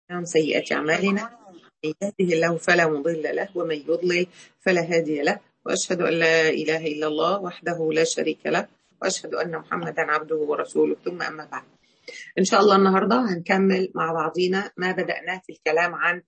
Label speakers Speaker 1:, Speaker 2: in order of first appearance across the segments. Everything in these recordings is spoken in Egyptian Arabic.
Speaker 1: عن سيئات أعمالنا من يهده الله فلا مضل له ومن يضلل فلا هادي له وأشهد أن لا إله إلا الله وحده لا شريك له وأشهد أن محمدا عبده ورسوله ثم أما بعد إن شاء الله النهاردة هنكمل مع بعضينا ما بدأناه في الكلام عن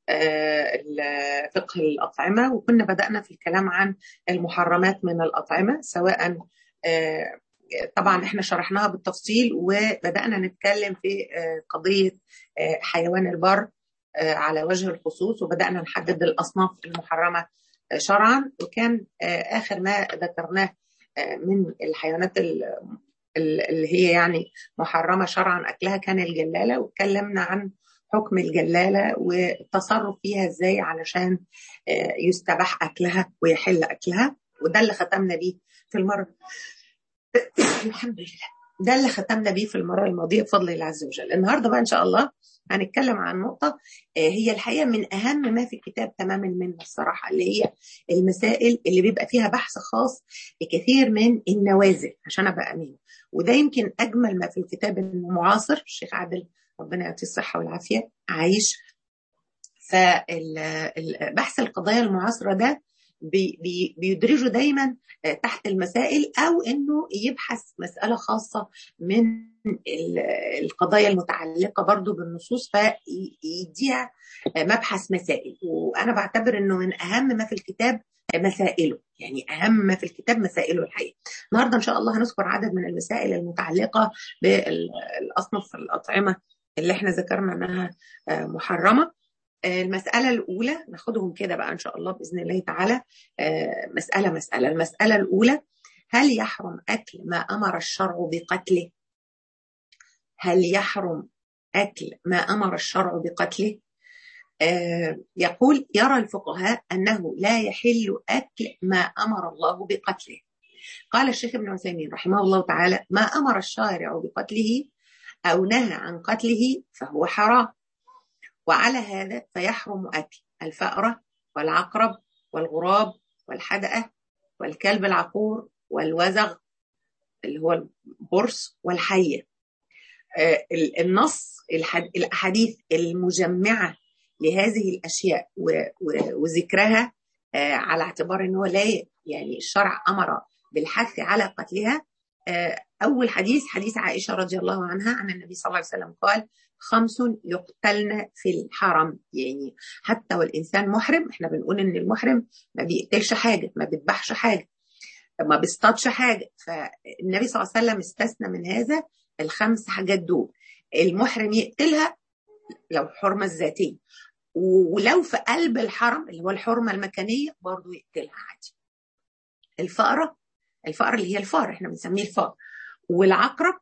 Speaker 1: فقه الأطعمة وكنا بدأنا في الكلام عن المحرمات من الأطعمة سواء طبعا احنا شرحناها بالتفصيل وبدأنا نتكلم في قضية حيوان البر على وجه الخصوص وبدأنا نحدد الأصناف المحرمة شرعا وكان آخر ما ذكرناه من الحيوانات اللي هي يعني محرمة شرعا أكلها كان الجلالة واتكلمنا عن حكم الجلالة والتصرف فيها ازاي علشان يستباح أكلها ويحل أكلها وده اللي ختمنا بيه في المرة الحمد لله ده اللي ختمنا بيه في المرة الماضية بفضل الله عز وجل النهاردة بقى إن شاء الله هنتكلم عن نقطة هي الحقيقة من أهم ما في الكتاب تماما منه الصراحة اللي هي المسائل اللي بيبقى فيها بحث خاص لكثير من النوازل عشان أبقى أمين وده يمكن أجمل ما في الكتاب المعاصر الشيخ عادل ربنا يعطيه الصحة والعافية عايش فبحث القضايا المعاصرة ده بي بي بيدرجه دايما تحت المسائل او انه يبحث مساله خاصه من القضايا المتعلقه برضو بالنصوص فيديها مبحث مسائل وانا بعتبر انه من اهم ما في الكتاب مسائله يعني اهم ما في الكتاب مسائله الحقيقه النهارده ان شاء الله هنذكر عدد من المسائل المتعلقه بالاصناف الاطعمه اللي احنا ذكرنا انها محرمه المسألة الأولى ناخدهم كده بقى إن شاء الله بإذن الله تعالى مسألة مسألة المسألة الأولى هل يحرم أكل ما أمر الشرع بقتله هل يحرم أكل ما أمر الشرع بقتله يقول يرى الفقهاء أنه لا يحل أكل ما أمر الله بقتله قال الشيخ ابن عثيمين رحمه الله تعالى ما أمر الشارع بقتله أو نهى عن قتله فهو حرام وعلى هذا فيحرم أكل الفأرة والعقرب والغراب والحدقة والكلب العقور والوزغ اللي هو البرص والحية النص الأحاديث المجمعة لهذه الأشياء وذكرها على اعتبار أنه لا يعني الشرع أمر بالحث على قتلها أول حديث حديث عائشة رضي الله عنها عن النبي صلى الله عليه وسلم قال خمس يقتلن في الحرم يعني حتى والإنسان محرم احنا بنقول إن المحرم ما بيقتلش حاجة ما بيذبحش حاجة ما بيصطادش حاجة فالنبي صلى الله عليه وسلم استثنى من هذا الخمس حاجات دول المحرم يقتلها لو حرمة الذاتية ولو في قلب الحرم اللي هو الحرمة المكانية برضه يقتلها عادي الفأرة الفأر اللي هي الفار احنا بنسميه الفار والعقرب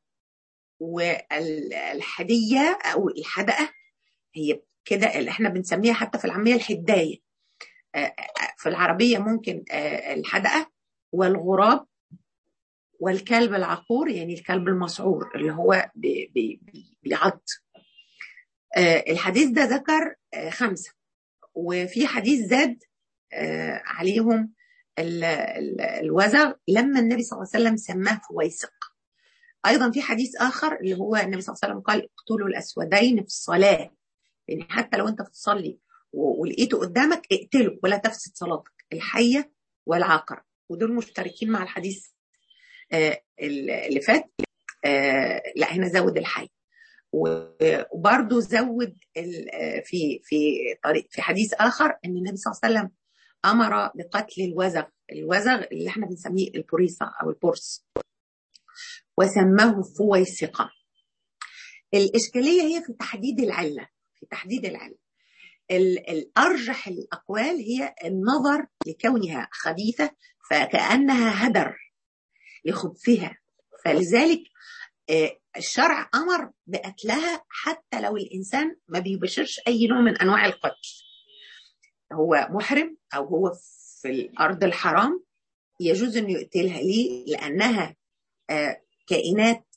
Speaker 1: والحدية أو الحدقة هي كده اللي احنا بنسميها حتى في العامية الحداية في العربية ممكن الحدقة والغراب والكلب العقور يعني الكلب المسعور اللي هو بي بي بيعض الحديث ده ذكر خمسة وفي حديث زاد عليهم الوزغ لما النبي صلى الله عليه وسلم سماه فويسق ايضا في حديث اخر اللي هو النبي صلى الله عليه وسلم قال اقتلوا الاسودين في الصلاه يعني حتى لو انت بتصلي ولقيته قدامك اقتله ولا تفسد صلاتك الحيه والعقر ودول مشتركين مع الحديث اللي فات لا هنا زود الحي وبرضه زود في في طريق في حديث اخر ان النبي صلى الله عليه وسلم امر بقتل الوزغ الوزغ اللي احنا بنسميه البوريصه او البورس وسماه فويسقه الاشكاليه هي في تحديد العله في تحديد العله الارجح الاقوال هي النظر لكونها خبيثه فكانها هدر لخبثها فلذلك الشرع امر بقتلها حتى لو الانسان ما بيبشرش اي نوع من انواع القتل هو محرم او هو في الارض الحرام يجوز انه يقتلها ليه؟ لانها كائنات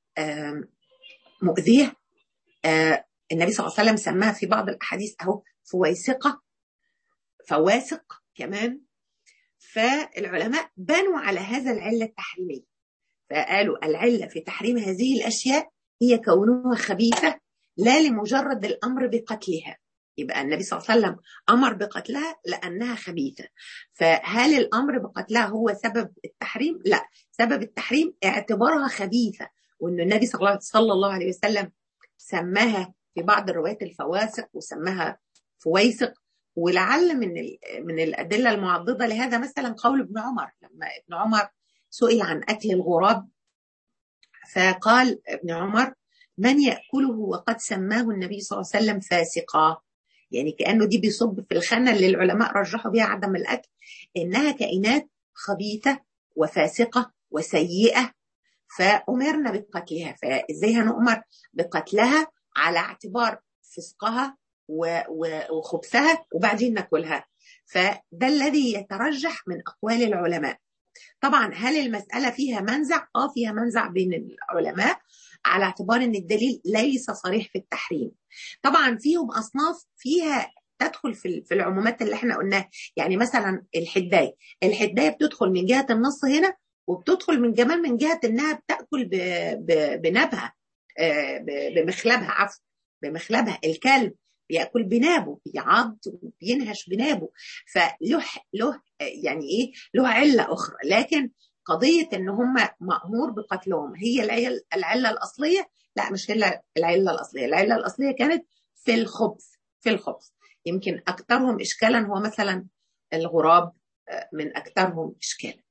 Speaker 1: مؤذيه النبي صلى الله عليه وسلم سماها في بعض الاحاديث اهو فويسقه فواسق كمان فالعلماء بنوا على هذا العله التحريميه فقالوا العله في تحريم هذه الاشياء هي كونها خبيثه لا لمجرد الامر بقتلها يبقى النبي صلى الله عليه وسلم امر بقتلها لانها خبيثه فهل الامر بقتلها هو سبب التحريم لا سبب التحريم اعتبارها خبيثه وان النبي صلى الله عليه وسلم سماها في بعض الروايات الفواسق وسماها فويسق ولعل من من الادله المعضده لهذا مثلا قول ابن عمر لما ابن عمر سئل عن اكل الغراب فقال ابن عمر من ياكله وقد سماه النبي صلى الله عليه وسلم فاسقا يعني كانه دي بيصب في الخانه اللي العلماء رجحوا بها عدم الاكل انها كائنات خبيثه وفاسقه وسيئه فامرنا بقتلها فازاي هنؤمر بقتلها على اعتبار فسقها وخبثها وبعدين ناكلها فده الذي يترجح من اقوال العلماء طبعا هل المساله فيها منزع اه فيها منزع بين العلماء على اعتبار ان الدليل ليس صريح في التحريم طبعا فيهم اصناف فيها تدخل في في العمومات اللي احنا قلناها يعني مثلا الحدايه الحدايه بتدخل من جهه النص هنا وبتدخل من كمان من جهه انها بتاكل بنبها بمخلبها عفوا بمخلبها الكلب بياكل بنابه بيعض وبينهش بنابه فله له يعني ايه له عله اخرى لكن قضيه ان هم مامور بقتلهم هي العله العله الاصليه لا مش هي العله الاصليه العله الاصليه كانت في الخبث في الخبث يمكن اكثرهم اشكالا هو مثلا الغراب من اكثرهم اشكالا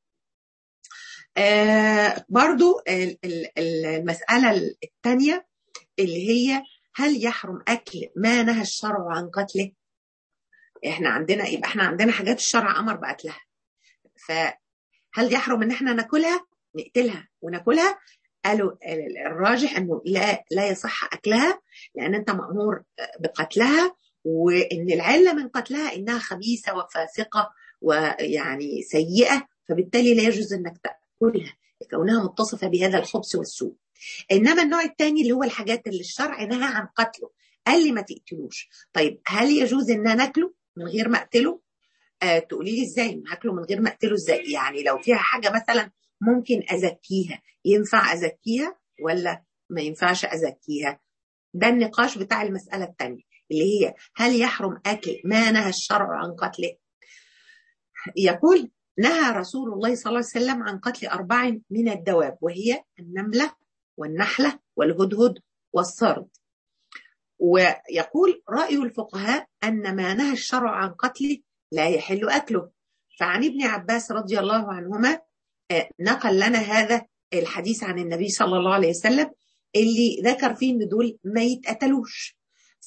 Speaker 1: آه برضو المسألة الثانية اللي هي هل يحرم أكل ما نهى الشرع عن قتله احنا عندنا يبقى احنا عندنا حاجات الشرع أمر بقتلها فهل يحرم ان احنا ناكلها نقتلها وناكلها قالوا الراجح انه لا لا يصح اكلها لان انت مامور بقتلها وان العله من قتلها انها خبيثه وفاسقه ويعني سيئه فبالتالي لا يجوز انك تاكلها كونها متصفه بهذا الخبث والسوء انما النوع الثاني اللي هو الحاجات اللي الشرع نهى عن قتله قال لي ما تقتلوش طيب هل يجوز ان انا اكله من غير ما اقتله آه تقولي لي ازاي هاكله من غير ما اقتله ازاي يعني لو فيها حاجه مثلا ممكن ازكيها ينفع ازكيها ولا ما ينفعش ازكيها ده النقاش بتاع المساله الثانيه اللي هي هل يحرم اكل ما نهى الشرع عن قتله يقول نهى رسول الله صلى الله عليه وسلم عن قتل أربع من الدواب وهي النملة والنحلة والهدهد والصرد ويقول رأي الفقهاء أن ما نهى الشرع عن قتله لا يحل أكله فعن ابن عباس رضي الله عنهما نقل لنا هذا الحديث عن النبي صلى الله عليه وسلم اللي ذكر فيه ان دول ما يتقتلوش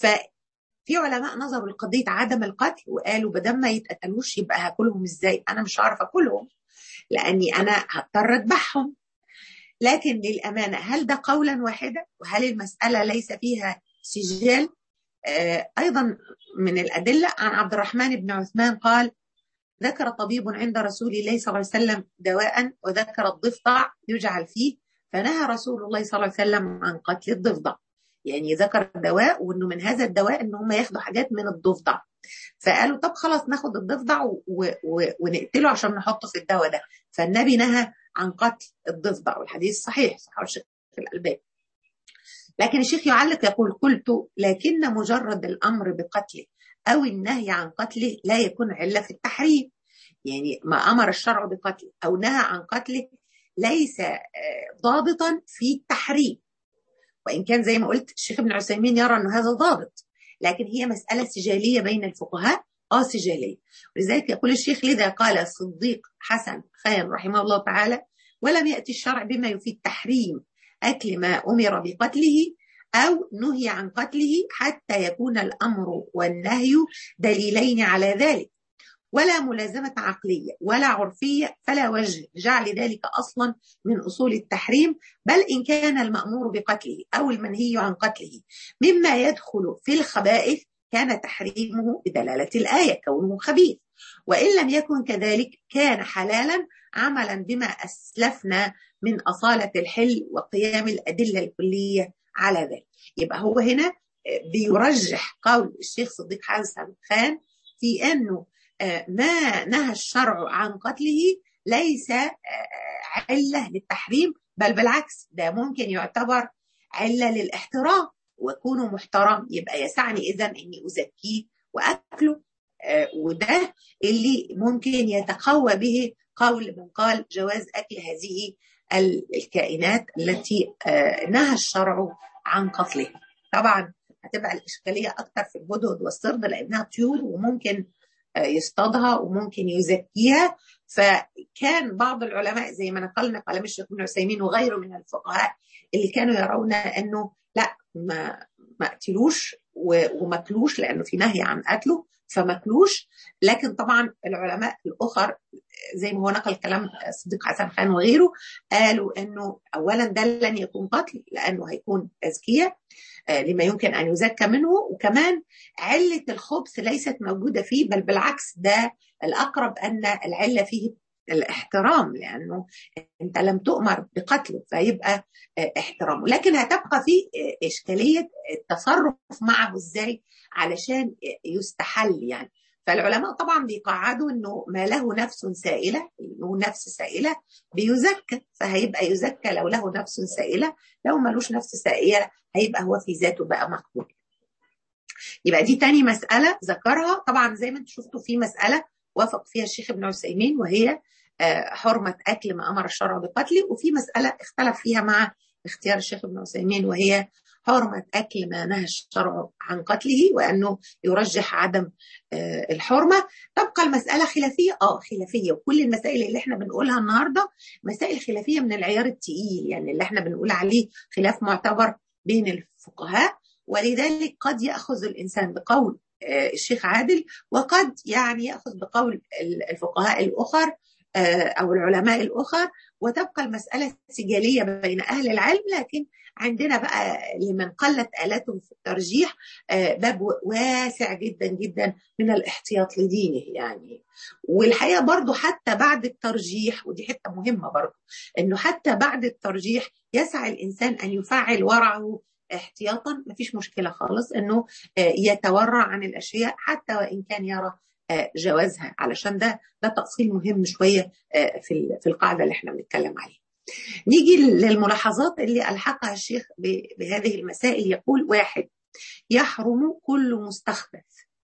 Speaker 1: ففي علماء نظروا لقضيه عدم القتل وقالوا بدل ما يتقتلوش يبقى هاكلهم ازاي؟ انا مش هعرف اكلهم لاني انا هضطر اذبحهم لكن للامانه هل ده قولا واحدا؟ وهل المساله ليس فيها سجال؟ آه ايضا من الادله عن عبد الرحمن بن عثمان قال ذكر طبيب عند رسول الله صلى الله عليه وسلم دواء وذكر الضفدع يجعل فيه فنهى رسول الله صلى الله عليه وسلم عن قتل الضفدع يعني ذكر دواء وانه من هذا الدواء ان هم ياخدوا حاجات من الضفدع فقالوا طب خلاص ناخد الضفدع و... و... ونقتله عشان نحطه في الدواء ده فالنبي نهى عن قتل الضفدع والحديث صحيح صحيح الشيخ الألباني لكن الشيخ يعلق يقول قلت لكن مجرد الأمر بقتله أو النهي عن قتله لا يكون علة في التحريم يعني ما أمر الشرع بقتله أو نهى عن قتله ليس ضابطا في التحريم وإن كان زي ما قلت الشيخ ابن عثيمين يرى أن هذا ضابط لكن هي مسألة سجالية بين الفقهاء اه سجالية ولذلك يقول الشيخ لذا قال الصديق حسن خان رحمه الله تعالى ولم يأتي الشرع بما يفيد تحريم أكل ما أمر بقتله أو نهي عن قتله حتى يكون الأمر والنهي دليلين على ذلك ولا ملازمة عقلية ولا عرفية فلا وجه جعل ذلك أصلا من أصول التحريم بل إن كان المأمور بقتله أو المنهي عن قتله مما يدخل في الخبائث كان تحريمه بدلالة الآية كونه خبيث وإن لم يكن كذلك كان حلالا عملا بما أسلفنا من أصالة الحل وقيام الأدلة الكلية على ذلك يبقى هو هنا بيرجح قول الشيخ صديق حسن خان في أنه ما نهى الشرع عن قتله ليس علة للتحريم بل بالعكس ده ممكن يعتبر علة للاحترام وكونه محترم يبقى يسعني اذا اني ازكيه واكله وده اللي ممكن يتقوى به قول من قال جواز اكل هذه الكائنات التي نهى الشرع عن قتلها طبعا هتبقى الاشكاليه اكتر في الهدهد والصرد لانها طيور وممكن يصطادها وممكن يزكيها فكان بعض العلماء زي ما نقلنا كلام الشيخ ابن عثيمين وغيره من الفقهاء اللي كانوا يرون انه لا ما ما قتلوش وما كلوش لانه في نهي عن قتله فما كلوش لكن طبعا العلماء الاخر زي ما هو نقل كلام صديق حسن خان وغيره قالوا انه اولا ده لن يكون قتل لانه هيكون تزكيه لما يمكن ان يزكى منه وكمان عله الخبث ليست موجوده فيه بل بالعكس ده الاقرب ان العله فيه الاحترام لانه انت لم تؤمر بقتله فيبقى احترامه لكن هتبقى في اشكاليه التصرف معه ازاي علشان يستحل يعني فالعلماء طبعا بيقعدوا انه ما له نفس سائله له نفس سائله بيزكى فهيبقى يزكى لو له نفس سائله لو ملوش نفس سائله هيبقى هو في ذاته بقى مقبول يبقى دي تاني مسألة ذكرها طبعا زي ما انتم شفتوا في مسألة وافق فيها الشيخ ابن عثيمين وهي حرمة أكل ما أمر الشرع بقتله وفي مسألة اختلف فيها مع اختيار الشيخ ابن عثيمين وهي حرمة أكل ما نهى الشرع عن قتله وأنه يرجح عدم الحرمة تبقى المسألة خلافية آه خلافية وكل المسائل اللي احنا بنقولها النهاردة مسائل خلافية من العيار التقيل يعني اللي احنا بنقول عليه خلاف معتبر بين الفقهاء ولذلك قد يأخذ الإنسان بقول الشيخ عادل وقد يعني يأخذ بقول الفقهاء الأخر أو العلماء الأخر وتبقى المسألة سجالية بين أهل العلم لكن عندنا بقى لمن قلت آلاتهم في الترجيح باب واسع جدا جدا من الاحتياط لدينه يعني والحقيقة برضو حتى بعد الترجيح ودي حتة مهمة برضو انه حتى بعد الترجيح يسعى الإنسان أن يفعل ورعه احتياطا ما فيش مشكلة خالص انه يتورع عن الاشياء حتى وان كان يرى جوازها علشان ده ده تأصيل مهم شوية في في القاعدة اللي احنا بنتكلم عليها. نيجي للملاحظات اللي ألحقها الشيخ بهذه المسائل يقول واحد يحرم كل مستخبث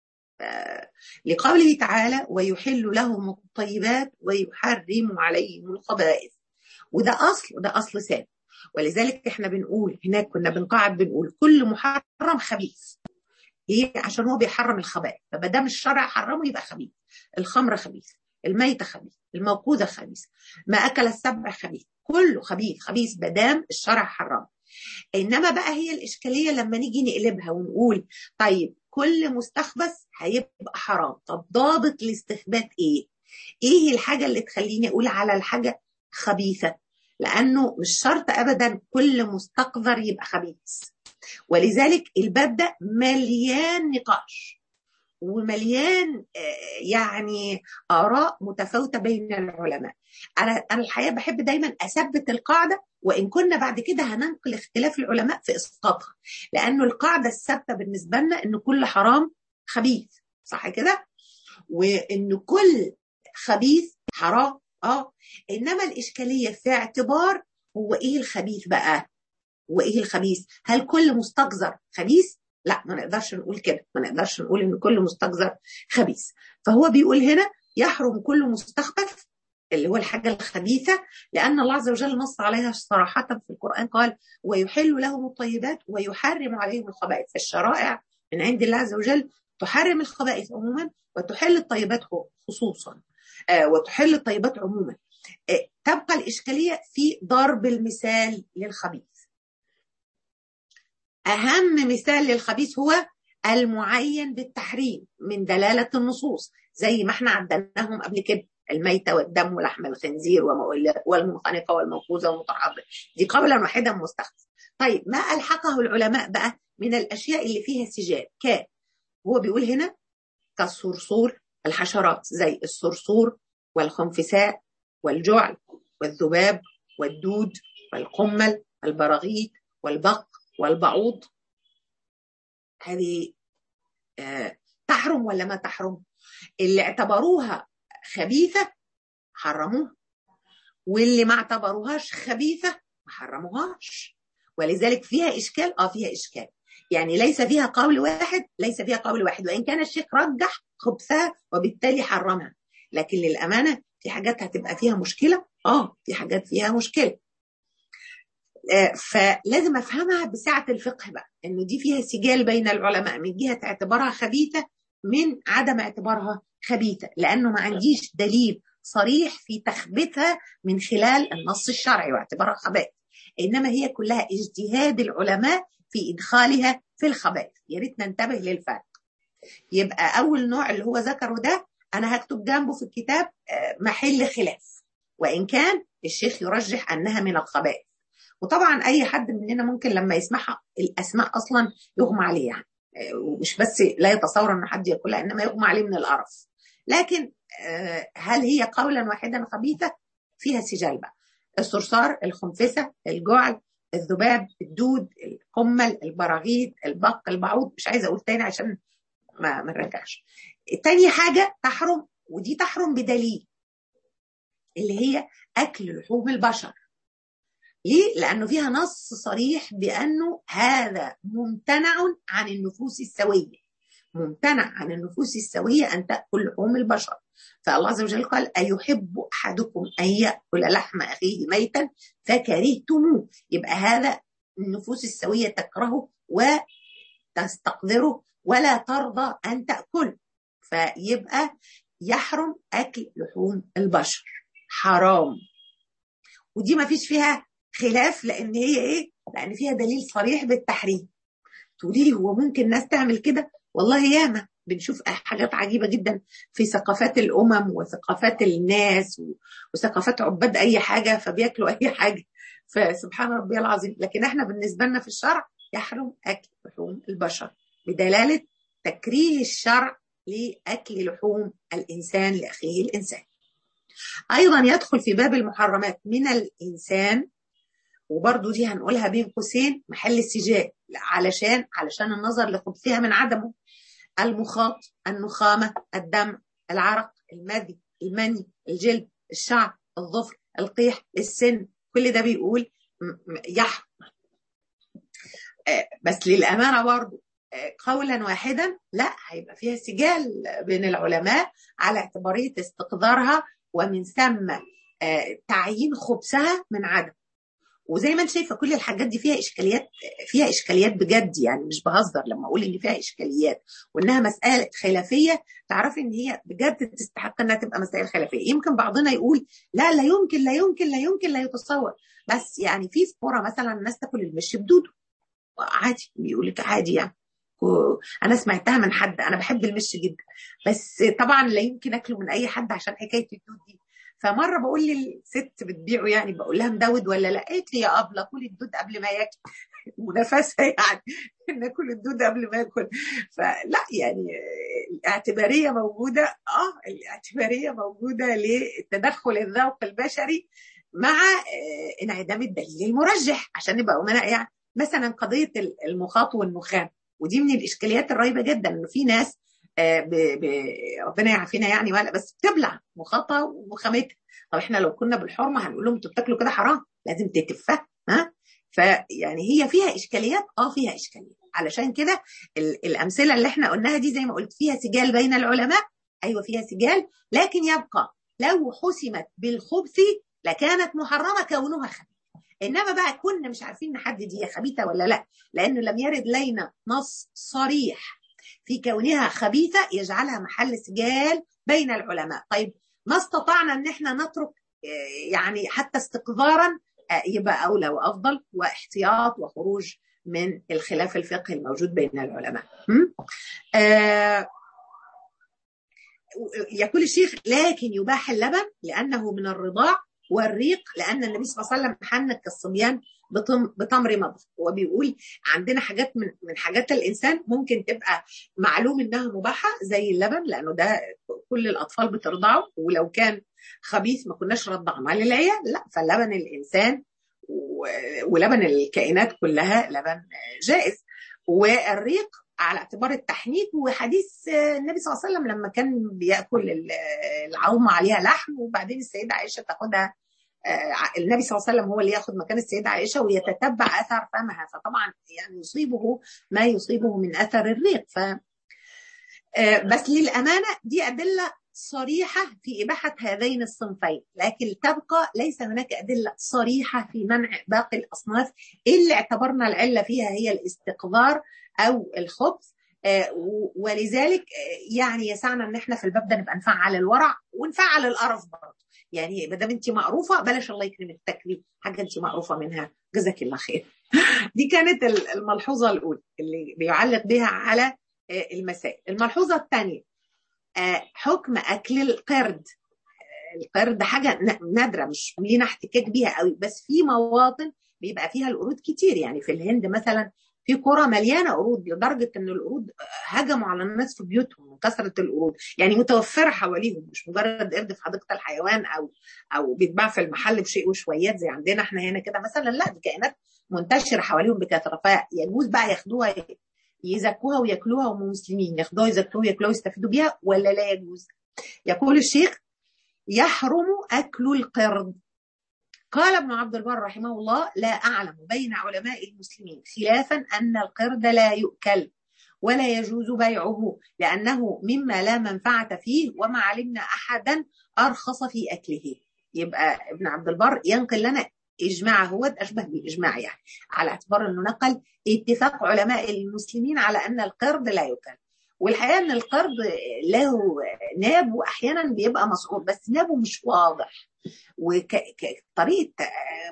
Speaker 1: لقوله تعالى ويحل لهم الطيبات ويحرم عليهم الخبائث وده أصل وده أصل ثابت ولذلك احنا بنقول هناك كنا بنقعد بنقول كل محرم خبيث ليه؟ عشان هو بيحرم الخبائث فما دام الشرع حرمه يبقى خبيث الخمر خبيث الميتة خبيث الموقوذة خبيث ما أكل السبع خبيث كله خبيث خبيث ما دام الشرع حرمه إنما بقى هي الإشكالية لما نيجي نقلبها ونقول طيب كل مستخبث هيبقى حرام طب ضابط الاستخبات إيه؟ إيه الحاجة اللي تخليني أقول على الحاجة خبيثة؟ لأنه مش شرط أبدا كل مستقذر يبقى خبيث ولذلك الباب ده مليان نقاش ومليان يعني آراء متفاوتة بين العلماء أنا أنا الحقيقة بحب دايما أثبت القاعدة وإن كنا بعد كده هننقل اختلاف العلماء في إسقاطها لأنه القاعدة الثابتة بالنسبة لنا إن كل حرام خبيث صح كده؟ وإن كل خبيث حرام اه انما الاشكاليه في اعتبار هو ايه الخبيث بقى وايه الخبيث هل كل مستقذر خبيث لا ما نقدرش نقول كده ما نقدرش نقول ان كل مستقذر خبيث فهو بيقول هنا يحرم كل مستخبث اللي هو الحاجة الخبيثة لأن الله عز وجل نص عليها صراحة في القرآن قال ويحل لهم الطيبات ويحرم عليهم الخبائث فالشرائع من عند الله عز وجل تحرم الخبائث عموما وتحل الطيبات خصوصا آه وتحل الطيبات عموما آه تبقى الإشكالية في ضرب المثال للخبيث أهم مثال للخبيث هو المعين بالتحريم من دلالة النصوص زي ما احنا عدناهم قبل كده الميتة والدم ولحم الخنزير والمنخنقة والموقوذة والمتعرضة دي قولا واحدا مستخدم طيب ما ألحقه العلماء بقى من الأشياء اللي فيها سجال كان هو بيقول هنا كالصرصور الحشرات زي الصرصور والخنفساء والجعل والذباب والدود والقمل والبراغيث والبق والبعوض هذه آه تحرم ولا ما تحرم اللي اعتبروها خبيثة حرموها واللي ما اعتبروهاش خبيثة ما حرموهاش ولذلك فيها إشكال اه فيها إشكال يعني ليس فيها قول واحد ليس فيها قول واحد وان كان الشيخ رجح خبثها وبالتالي حرمها لكن للامانه في حاجات هتبقى فيها مشكله اه في حاجات فيها مشكله آه فلازم افهمها بسعه الفقه بقى انه دي فيها سجال بين العلماء من جهه اعتبارها خبيثه من عدم اعتبارها خبيثه لانه ما عنديش دليل صريح في تخبيتها من خلال النص الشرعي واعتبارها خبائث انما هي كلها اجتهاد العلماء في ادخالها في الخبائث يا ريت ننتبه للفرق يبقى اول نوع اللي هو ذكره ده انا هكتب جنبه في الكتاب محل خلاف وان كان الشيخ يرجح انها من الخبائث وطبعا اي حد مننا ممكن لما يسمعها الاسماء اصلا يغمى عليه يعني ومش بس لا يتصور ان حد ياكلها انما يغمى عليه من القرف لكن هل هي قولا واحدا خبيثه فيها سجال بقى الصرصار الخنفسه الجعل الذباب الدود القمل البراغيث البق البعوض مش عايزه اقول تاني عشان ما ما نرجعش تاني حاجه تحرم ودي تحرم بدليل اللي هي اكل لحوم البشر ليه؟ لأنه فيها نص صريح بأنه هذا ممتنع عن النفوس السوية ممتنع عن النفوس السوية أن تأكل لحوم البشر فالله عز وجل قال أيحب أحدكم أن يأكل لحم أخيه ميتا فكرهتموه يبقى هذا النفوس السوية تكرهه وتستقدره ولا ترضى أن تأكل فيبقى يحرم أكل لحوم البشر حرام ودي ما فيش فيها خلاف لان هي ايه لان فيها دليل صريح بالتحريم تقولي لي هو ممكن ناس تعمل كده والله ياما بنشوف حاجات عجيبه جدا في ثقافات الامم وثقافات الناس وثقافات عباد اي حاجه فبياكلوا اي حاجه فسبحان ربي العظيم لكن احنا بالنسبه لنا في الشرع يحرم اكل لحوم البشر بدلاله تكريه الشرع لاكل لحوم الانسان لاخيه الانسان ايضا يدخل في باب المحرمات من الانسان وبرضو دي هنقولها بين قوسين محل السجال علشان علشان النظر لخبثها من عدمه المخاط النخامة الدم العرق المذي المني الجلد الشعر الظفر القيح السن كل ده بيقول يحرم بس للأمانة برضو قولا واحدا لا هيبقى فيها سجال بين العلماء على اعتبارية استقدارها ومن ثم تعيين خبثها من عدم وزي ما انت شايفه كل الحاجات دي فيها اشكاليات فيها اشكاليات بجد يعني مش بهزر لما اقول ان فيها اشكاليات وانها مساله خلافيه تعرفي ان هي بجد تستحق انها تبقى مسائل خلافيه يمكن بعضنا يقول لا لا يمكن لا يمكن لا يمكن لا يتصور بس يعني في سبوره مثلا الناس تاكل المش بدوده عادي بيقول لك عادي يعني انا سمعتها من حد انا بحب المش جدا بس طبعا لا يمكن اكله من اي حد عشان حكايه الدود دي فمره بقول للست بتبيعه يعني بقول لها مدود ولا لا قالت لي يا ابله كلي الدود قبل ما ياكل منافسه يعني ناكل الدود قبل ما ياكل فلا يعني الاعتباريه موجوده اه الاعتباريه موجوده لتدخل الذوق البشري مع انعدام الدليل المرجح عشان نبقى امناء يعني مثلا قضيه المخاط والنخام ودي من الاشكاليات الرهيبه جدا انه في ناس ب... ب... ربنا يعافينا يعني ولا بس بتبلع مخاطه وخامتها طب احنا لو كنا بالحرمه هنقول لهم انتوا بتاكلوا كده حرام لازم تتفها ها فيعني هي فيها اشكاليات اه فيها اشكاليات علشان كده الامثله اللي احنا قلناها دي زي ما قلت فيها سجال بين العلماء ايوه فيها سجال لكن يبقى لو حسمت بالخبث لكانت محرمه كونها خبيث انما بقى كنا مش عارفين نحدد هي خبيثه ولا لا لانه لم يرد لنا نص صريح في كونها خبيثه يجعلها محل سجال بين العلماء طيب ما استطعنا ان احنا نترك يعني حتى استقذارا يبقى اولى وافضل واحتياط وخروج من الخلاف الفقهي الموجود بين العلماء آه يقول الشيخ لكن يباح اللبن لانه من الرضاع والريق لان النبي صلى الله عليه وسلم حنك الصبيان بتمر مضغ هو بيقول عندنا حاجات من من حاجات الانسان ممكن تبقى معلوم انها مباحه زي اللبن لانه ده كل الاطفال بترضعه ولو كان خبيث ما كناش رضعناه للعيال لا فلبن الانسان ولبن الكائنات كلها لبن جائز والريق على اعتبار التحنيك وحديث النبي صلى الله عليه وسلم لما كان بياكل العومه عليها لحم وبعدين السيده عائشه تاخدها النبي صلى الله عليه وسلم هو اللي ياخذ مكان السيده عائشه ويتتبع اثر فمها فطبعا يعني يصيبه ما يصيبه من اثر الريق ف بس للامانه دي ادله صريحه في اباحه هذين الصنفين لكن تبقى ليس هناك ادله صريحه في منع باقي الاصناف اللي اعتبرنا العله فيها هي الاستقذار او الخبث ولذلك يعني يسعنا ان احنا في الباب ده نبقى نفعل الورع ونفعل القرف برضه يعني ما دام انت معروفه بلاش الله يكرمك تكفي حاجه انت معروفه منها جزاك الله خير دي كانت الملحوظه الاولى اللي بيعلق بها على المسائل الملحوظه الثانيه حكم اكل القرد القرد حاجه نادره مش لينا احتكاك بيها قوي بس في مواطن بيبقى فيها القرود كتير يعني في الهند مثلا في قرى مليانه قرود لدرجه ان القرود هجموا على الناس في بيوتهم من كثره القرود يعني متوفره حواليهم مش مجرد قرد في حديقه الحيوان او او بيتباع في المحل بشيء وشويات زي عندنا احنا هنا كده مثلا لا دي كائنات منتشره حواليهم بكثره فيجوز بقى ياخدوها يزكوها وياكلوها وهم مسلمين ياخدوها يزكوها وياكلوها ويستفيدوا بيها ولا لا يجوز يقول الشيخ يحرم اكل القرد قال ابن عبد البر رحمه الله لا أعلم بين علماء المسلمين خلافا أن القرد لا يؤكل ولا يجوز بيعه لأنه مما لا منفعة فيه وما علمنا أحدا أرخص في أكله يبقى ابن عبد البر ينقل لنا إجماع هو أشبه بالإجماع يعني على اعتبار أنه نقل اتفاق علماء المسلمين على أن القرد لا يؤكل والحقيقة أن القرد له ناب وأحيانا بيبقى مسعور بس نابه مش واضح وطريقه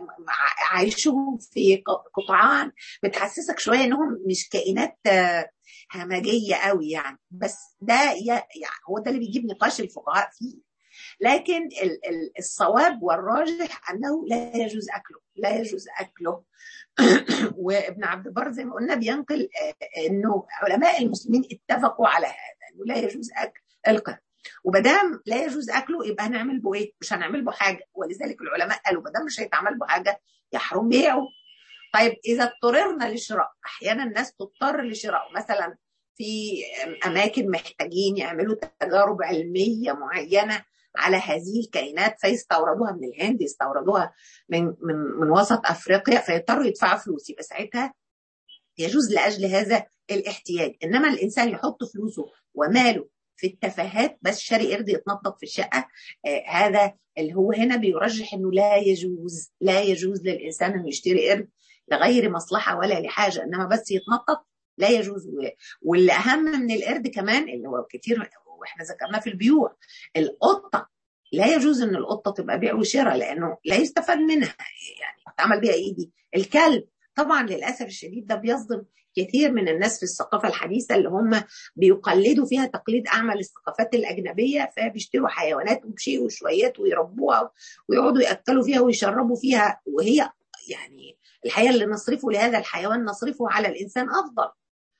Speaker 1: عيشهم في قطعان بتحسسك شويه انهم مش كائنات همجيه قوي يعني بس ده يعني هو ده اللي بيجيب نقاش الفقهاء فيه لكن الصواب والراجح انه لا يجوز اكله لا يجوز اكله وابن عبد البر زي ما قلنا بينقل انه علماء المسلمين اتفقوا على هذا انه لا يجوز اكل القرد ومادام لا يجوز اكله يبقى هنعمل به ايه؟ مش هنعمل به حاجه ولذلك العلماء قالوا ما دام مش هيتعمل به حاجه يحرم بيعه. طيب اذا اضطررنا للشراء احيانا الناس تضطر لشراء مثلا في اماكن محتاجين يعملوا تجارب علميه معينه على هذه الكائنات فيستوردوها من الهند يستوردوها من من من وسط افريقيا فيضطروا يدفعوا فلوس يبقى ساعتها يجوز لاجل هذا الاحتياج انما الانسان يحط فلوسه وماله في التفاهات بس شاري قرد يتنطط في الشقه آه هذا اللي هو هنا بيرجح انه لا يجوز لا يجوز للانسان انه يشتري قرد لغير مصلحه ولا لحاجه انما بس يتنطط لا يجوز واللي اهم من القرد كمان اللي هو كتير واحنا ذكرناه في البيوع القطه لا يجوز ان القطه تبقى بيع وشراء لانه لا يستفاد منها يعني تعمل بيها ايه دي الكلب طبعا للاسف الشديد ده بيصدم كثير من الناس في الثقافه الحديثه اللي هم بيقلدوا فيها تقليد اعمى للثقافات الاجنبيه فبيشتروا حيوانات وبشيء وشويات ويربوها ويقعدوا ياكلوا فيها ويشربوا فيها وهي يعني الحقيقه اللي نصرفه لهذا الحيوان نصرفه على الانسان افضل.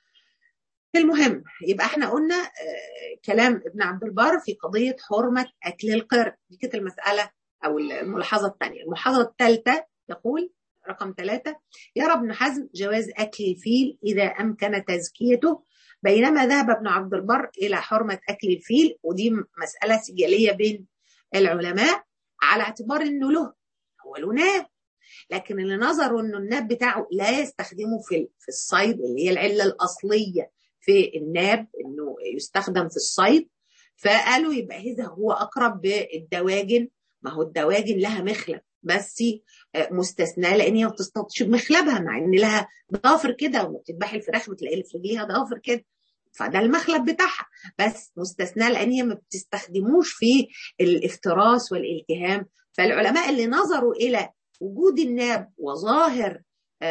Speaker 1: المهم يبقى احنا قلنا آه كلام ابن عبد البر في قضيه حرمه اكل القرد دي كانت المساله او الملاحظه الثانيه، الملاحظه الثالثه يقول رقم ثلاثة يرى ابن حزم جواز أكل الفيل إذا أمكن تزكيته بينما ذهب ابن عبد البر إلى حرمة أكل الفيل ودي مسألة سجالية بين العلماء على اعتبار أنه له هو له ناب لكن اللي نظروا أنه الناب بتاعه لا يستخدمه في في الصيد اللي هي العلة الأصلية في الناب أنه يستخدم في الصيد فقالوا يبقى هذا هو أقرب بالدواجن ما هو الدواجن لها مخلب بس مستثناه لان هي ما بتصطادش بمخلبها مع ان لها ضافر كده وما بتذبحي الفراخ بتلاقي اللي في رجليها ضافر كده فده المخلب بتاعها بس مستثناه لان هي ما بتستخدموش في الافتراس والالتهام فالعلماء اللي نظروا الى وجود الناب وظاهر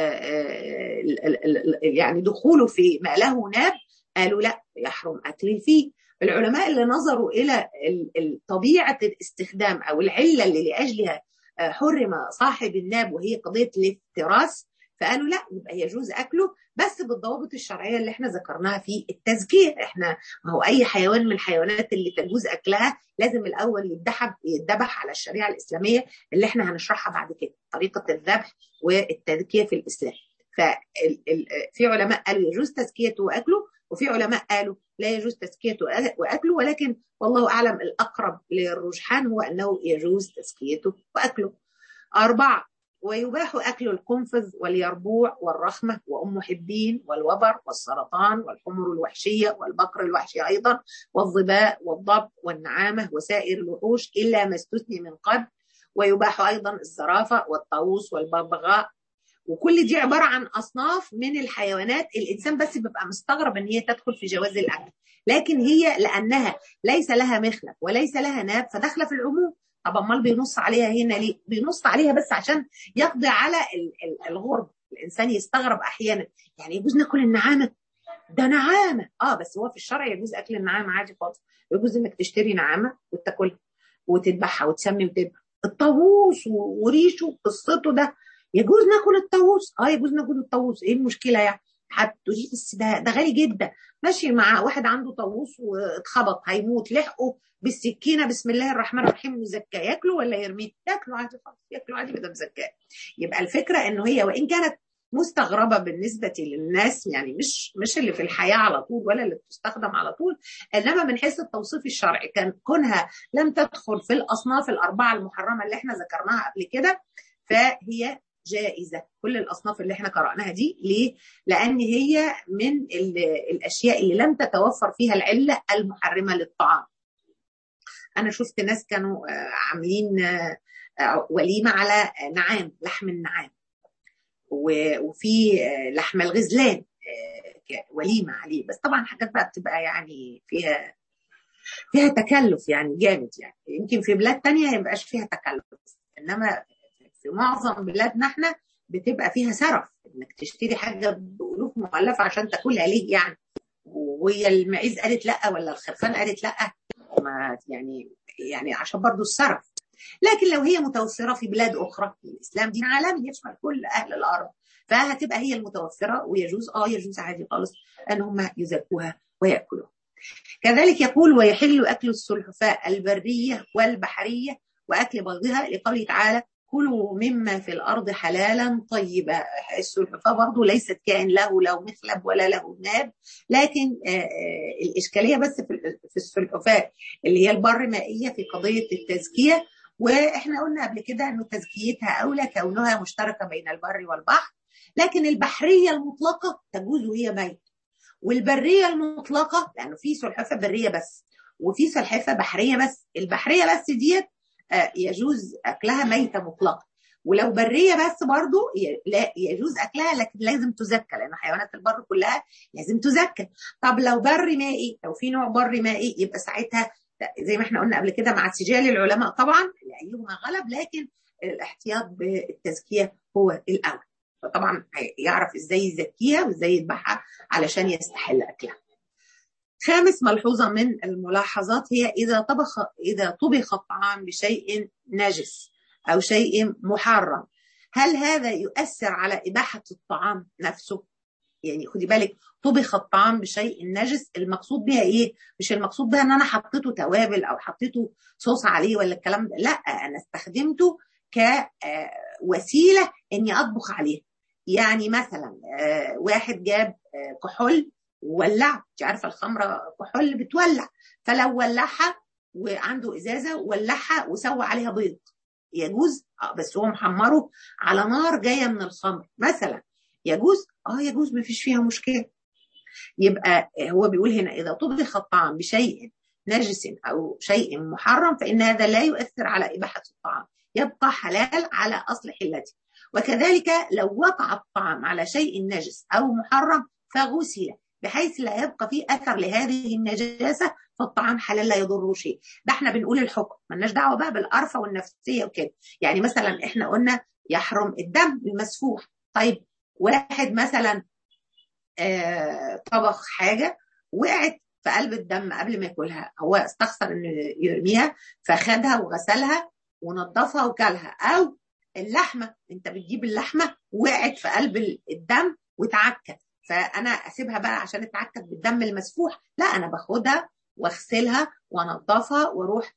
Speaker 1: يعني دخوله في ما له ناب قالوا لا يحرم اكل الفيل العلماء اللي نظروا الى طبيعه الاستخدام او العله اللي لاجلها حرم صاحب الناب وهي قضيه الافتراس فقالوا لا يبقى يجوز اكله بس بالضوابط الشرعيه اللي احنا ذكرناها في التزكيه احنا ما هو اي حيوان من الحيوانات اللي تجوز اكلها لازم الاول يتذبح يتذبح على الشريعه الاسلاميه اللي احنا هنشرحها بعد كده طريقه الذبح والتزكيه في الاسلام ففي علماء قالوا يجوز تزكيته واكله وفي علماء قالوا لا يجوز تزكيته واكله ولكن والله اعلم الاقرب للرجحان هو انه يجوز تزكيته واكله أربعة ويباح أكل القنفذ واليربوع والرخمة وأم حبين والوبر والسرطان والحمر الوحشية والبقر الوحشي أيضا والظباء والضب والنعامة وسائر الوحوش إلا ما استثني من قبل ويباح أيضا الزرافة والطاووس والببغاء وكل دي عبارة عن أصناف من الحيوانات الإنسان بس بيبقى مستغرب إن هي تدخل في جواز الأكل لكن هي لأنها ليس لها مخلب وليس لها ناب فداخلة في العموم طب امال بينص عليها هنا ليه؟ بينص عليها بس عشان يقضي على الغرب الانسان يستغرب احيانا يعني يجوز ناكل النعامه ده نعامه اه بس هو في الشرع يجوز اكل النعامه عادي خالص يجوز انك تشتري نعامه وتاكلها وتذبحها وتسمي وتذبح الطاووس وريشه قصته ده يجوز ناكل الطاووس اه يجوز ناكل الطاووس ايه المشكله يعني هتقولي بس ده ده غالي جدا ماشي مع واحد عنده طاووس واتخبط هيموت لحقه بالسكينه بسم الله الرحمن الرحيم مزكاه ياكله ولا يرميه؟ ياكله عادي خالص ياكله عادي بدل مزكاه يبقى الفكره انه هي وان كانت مستغربه بالنسبه للناس يعني مش مش اللي في الحياه على طول ولا اللي بتستخدم على طول انما من حيث التوصيف الشرعي كان كونها لم تدخل في الاصناف الاربعه المحرمه اللي احنا ذكرناها قبل كده فهي جائزه كل الاصناف اللي احنا قراناها دي ليه؟ لان هي من الاشياء اللي لم تتوفر فيها العله المحرمه للطعام. انا شفت ناس كانوا عاملين وليمه على نعام لحم النعام وفي لحم الغزلان وليمه عليه بس طبعا حاجات بقى بتبقى يعني فيها فيها تكلف يعني جامد يعني يمكن في بلاد تانية ما يبقاش فيها تكلف انما في معظم بلادنا احنا بتبقى فيها سرف انك تشتري حاجه بألوف مؤلفه عشان تاكلها ليه يعني وهي المعيز قالت لا ولا الخرفان قالت لا ما يعني يعني عشان برضو السرف لكن لو هي متوفره في بلاد اخرى الاسلام دين عالمي يشمل كل اهل الارض فهتبقى هي المتوفره ويجوز اه يجوز عادي خالص ان هم يزكوها وياكلوها كذلك يقول ويحل اكل السلحفاء البريه والبحريه واكل بيضها لقوله تعالى كلوا مما في الارض حلالا طيبا السلحفاه برضه ليست كائن له له مخلب ولا له ناب لكن الاشكاليه بس في السلحفاه اللي هي البر مائيه في قضيه التزكيه واحنا قلنا قبل كده انه تزكيتها اولى كونها مشتركه بين البر والبحر لكن البحريه المطلقه تجوز وهي ميت والبريه المطلقه لانه في سلحفاه بريه بس وفي سلحفاه بحريه بس البحريه بس ديت يجوز اكلها ميته مطلقه ولو بريه بس برضو لا يجوز اكلها لكن لازم تزكى لان حيوانات البر كلها لازم تزكى طب لو بر مائي لو في نوع بر مائي يبقى ساعتها زي ما احنا قلنا قبل كده مع سجال العلماء طبعا ايهما غلب لكن الاحتياط بالتزكيه هو الاول فطبعا يعرف ازاي يزكيها وازاي يذبحها علشان يستحل اكلها خامس ملحوظة من الملاحظات هي إذا طبخ إذا طبخ الطعام بشيء نجس أو شيء محرم هل هذا يؤثر على إباحة الطعام نفسه؟ يعني خدي بالك طبخ الطعام بشيء نجس المقصود بها ايه؟ مش المقصود بها ان انا حطيته توابل او حطيته صوص عليه ولا الكلام ده، لا انا استخدمته كوسيله اني اطبخ عليه. يعني مثلا واحد جاب كحول وولع انت عارفه الخمره كحول بتولع فلو ولعها وعنده ازازه ولعها وسوى عليها بيض يجوز آه بس هو محمره على نار جايه من الخمر مثلا يجوز اه يجوز ما فيش فيها مشكله يبقى هو بيقول هنا اذا طبخ الطعام بشيء نجس او شيء محرم فان هذا لا يؤثر على اباحه الطعام يبقى حلال على اصل حلته وكذلك لو وقع الطعام على شيء نجس او محرم فغسل بحيث لا يبقى فيه اثر لهذه النجاسه فالطعام حلال لا يضره شيء ده احنا بنقول الحكم ملناش دعوه بقى بالقرفه والنفسيه وكده يعني مثلا احنا قلنا يحرم الدم المسفوح طيب واحد مثلا آه طبخ حاجه وقعت في قلب الدم قبل ما ياكلها هو استخسر انه يرميها فخدها وغسلها ونظفها وكلها او اللحمه انت بتجيب اللحمه وقعت في قلب الدم وتعكت فانا اسيبها بقى عشان اتعكت بالدم المسفوح لا انا باخدها واغسلها وانضفها واروح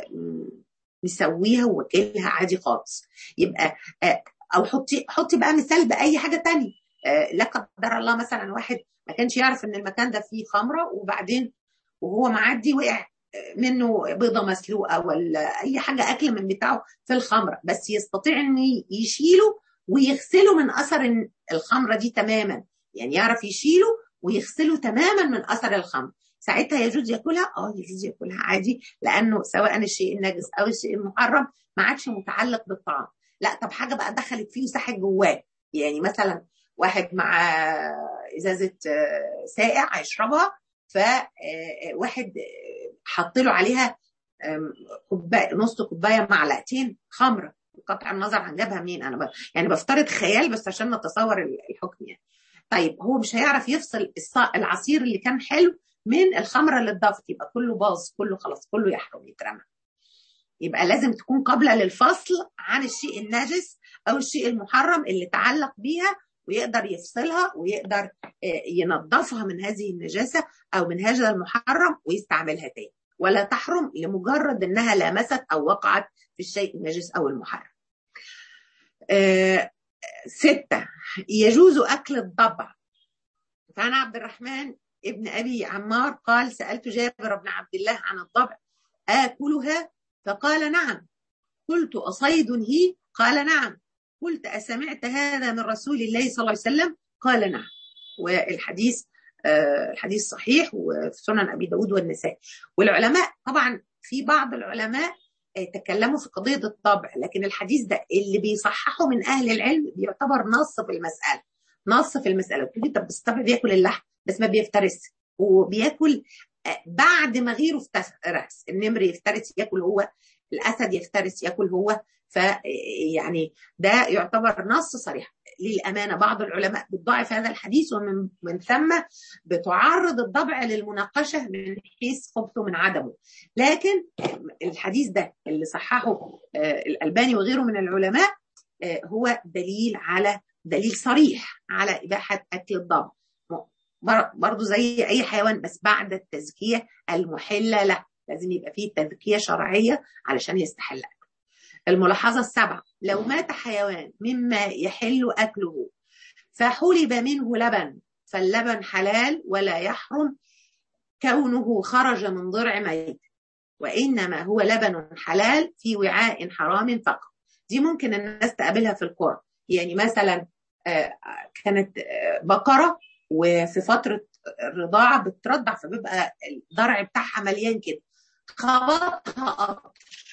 Speaker 1: مسويها واكلها عادي خالص يبقى او حطي حطي بقى مثال باي حاجه تانية لا قدر الله مثلا واحد ما كانش يعرف ان المكان ده فيه خمره وبعدين وهو معدي وقع منه بيضة مسلوقة ولا أي حاجة أكل من بتاعه في الخمرة بس يستطيع إنه يشيله ويغسله من أثر الخمرة دي تماما يعني يعرف يشيله ويغسله تماما من أثر الخمر ساعتها يجوز ياكلها اه يجوز ياكلها عادي لانه سواء الشيء النجس او الشيء المحرم ما عادش متعلق بالطعام لا طب حاجه بقى دخلت فيه وساحت جواه يعني مثلا واحد مع ازازه سائع هيشربها فواحد حط له عليها كوبايه نص كوبايه معلقتين خمره بقطع النظر عن جابها منين انا ب... يعني بفترض خيال بس عشان نتصور الحكم يعني طيب هو مش هيعرف يفصل العصير اللي كان حلو من الخمره اللي اتضافت يبقى كله باظ كله خلاص كله يحرم يترمى يبقى لازم تكون قابله للفصل عن الشيء النجس او الشيء المحرم اللي تعلق بيها ويقدر يفصلها ويقدر ينظفها من هذه النجاسه او من هذا المحرم ويستعملها تاني ولا تحرم لمجرد انها لامست او وقعت في الشيء النجس او المحرم. ستة يجوز أكل الضبع فعن عبد الرحمن ابن أبي عمار قال سألت جابر بن عبد الله عن الضبع آكلها فقال نعم قلت أصيد هي قال نعم قلت أسمعت هذا من رسول الله صلى الله عليه وسلم قال نعم والحديث الحديث صحيح وفي سنن أبي داود والنساء والعلماء طبعا في بعض العلماء تكلموا في قضية الطبع لكن الحديث ده اللي بيصححه من أهل العلم بيعتبر نص في المسألة نص في المسألة تقولي طب بس الطبع بياكل اللحم بس ما بيفترس وبياكل بعد ما غيره افترس النمر يفترس ياكل هو الأسد يفترس ياكل هو فيعني ده يعتبر نص صريح للأمانة بعض العلماء بتضاعف هذا الحديث ومن من ثم بتعرض الضبع للمناقشة من حيث خبثه من عدمه لكن الحديث ده اللي صححه الألباني وغيره من العلماء هو دليل على دليل صريح على إباحة أكل الضبع برضه زي أي حيوان بس بعد التزكية المحلة له لازم يبقى فيه تزكية شرعية علشان يستحل الملاحظة السابعة لو مات حيوان مما يحل أكله فحلب منه لبن فاللبن حلال ولا يحرم كونه خرج من ضرع ميت وإنما هو لبن حلال في وعاء حرام فقط دي ممكن الناس تقابلها في القرى يعني مثلا كانت بقرة وفي فترة الرضاعة بترضع فبيبقى الضرع بتاعها مليان كده خبطها قطر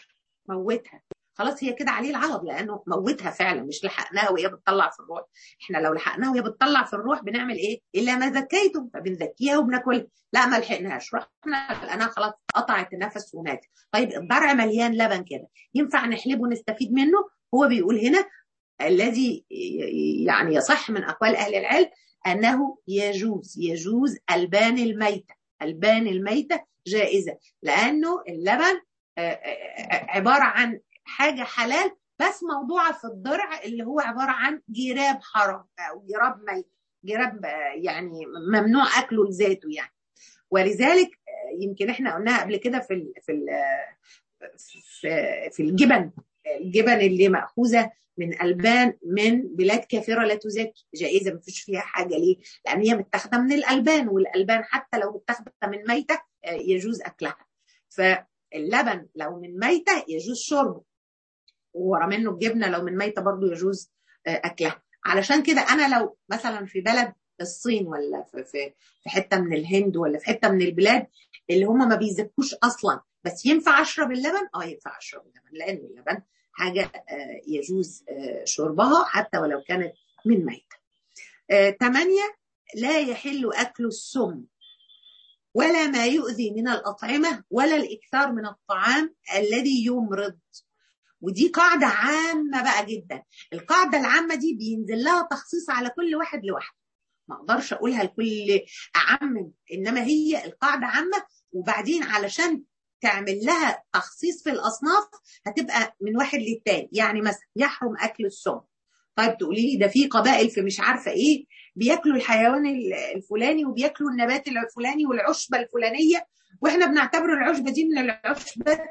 Speaker 1: موتها خلاص هي كده عليه العوض لانه موتها فعلا مش لحقناها وهي بتطلع في الروح احنا لو لحقناها وهي بتطلع في الروح بنعمل ايه الا ما زكيتم فبنزكيها وبناكلها لا ما لحقناهاش رحنا لقيناها خلاص قطعت النفس وماتت طيب الضرع مليان لبن كده ينفع نحلبه ونستفيد منه هو بيقول هنا الذي يعني يصح من اقوال اهل العلم انه يجوز يجوز البان الميته البان الميته جائزه لانه اللبن عباره عن حاجه حلال بس موضوعه في الضرع اللي هو عباره عن جراب حرام او جراب ميت جراب يعني ممنوع اكله لذاته يعني ولذلك يمكن احنا قلناها قبل كده في ال في ال في, في الجبن الجبن اللي ماخوذه من البان من بلاد كافره لا تزكي جائزه ما فيش فيها حاجه ليه؟ لان هي متاخده من الالبان والالبان حتى لو متاخده من ميته يجوز اكلها فاللبن لو من ميته يجوز شربه ورا منه الجبنه لو من ميته برضه يجوز اكلها علشان كده انا لو مثلا في بلد الصين ولا في في في حته من الهند ولا في حته من البلاد اللي هم ما بيزكوش اصلا بس ينفع اشرب اللبن اه ينفع اشرب اللبن لان اللبن حاجه يجوز شربها حتى ولو كانت من ميته. ثمانيه لا يحل اكل السم ولا ما يؤذي من الاطعمه ولا الاكثار من الطعام الذي يمرض ودي قاعدة عامة بقى جدا القاعدة العامة دي بينزل لها تخصيص على كل واحد لوحده ما اقدرش اقولها لكل اعمم انما هي القاعدة عامة وبعدين علشان تعمل لها تخصيص في الاصناف هتبقى من واحد للتاني يعني مثلا يحرم اكل السم طيب تقولي لي ده في قبائل في مش عارفه ايه بياكلوا الحيوان الفلاني وبياكلوا النبات الفلاني والعشبه الفلانيه واحنا بنعتبر العشبه دي من العشبات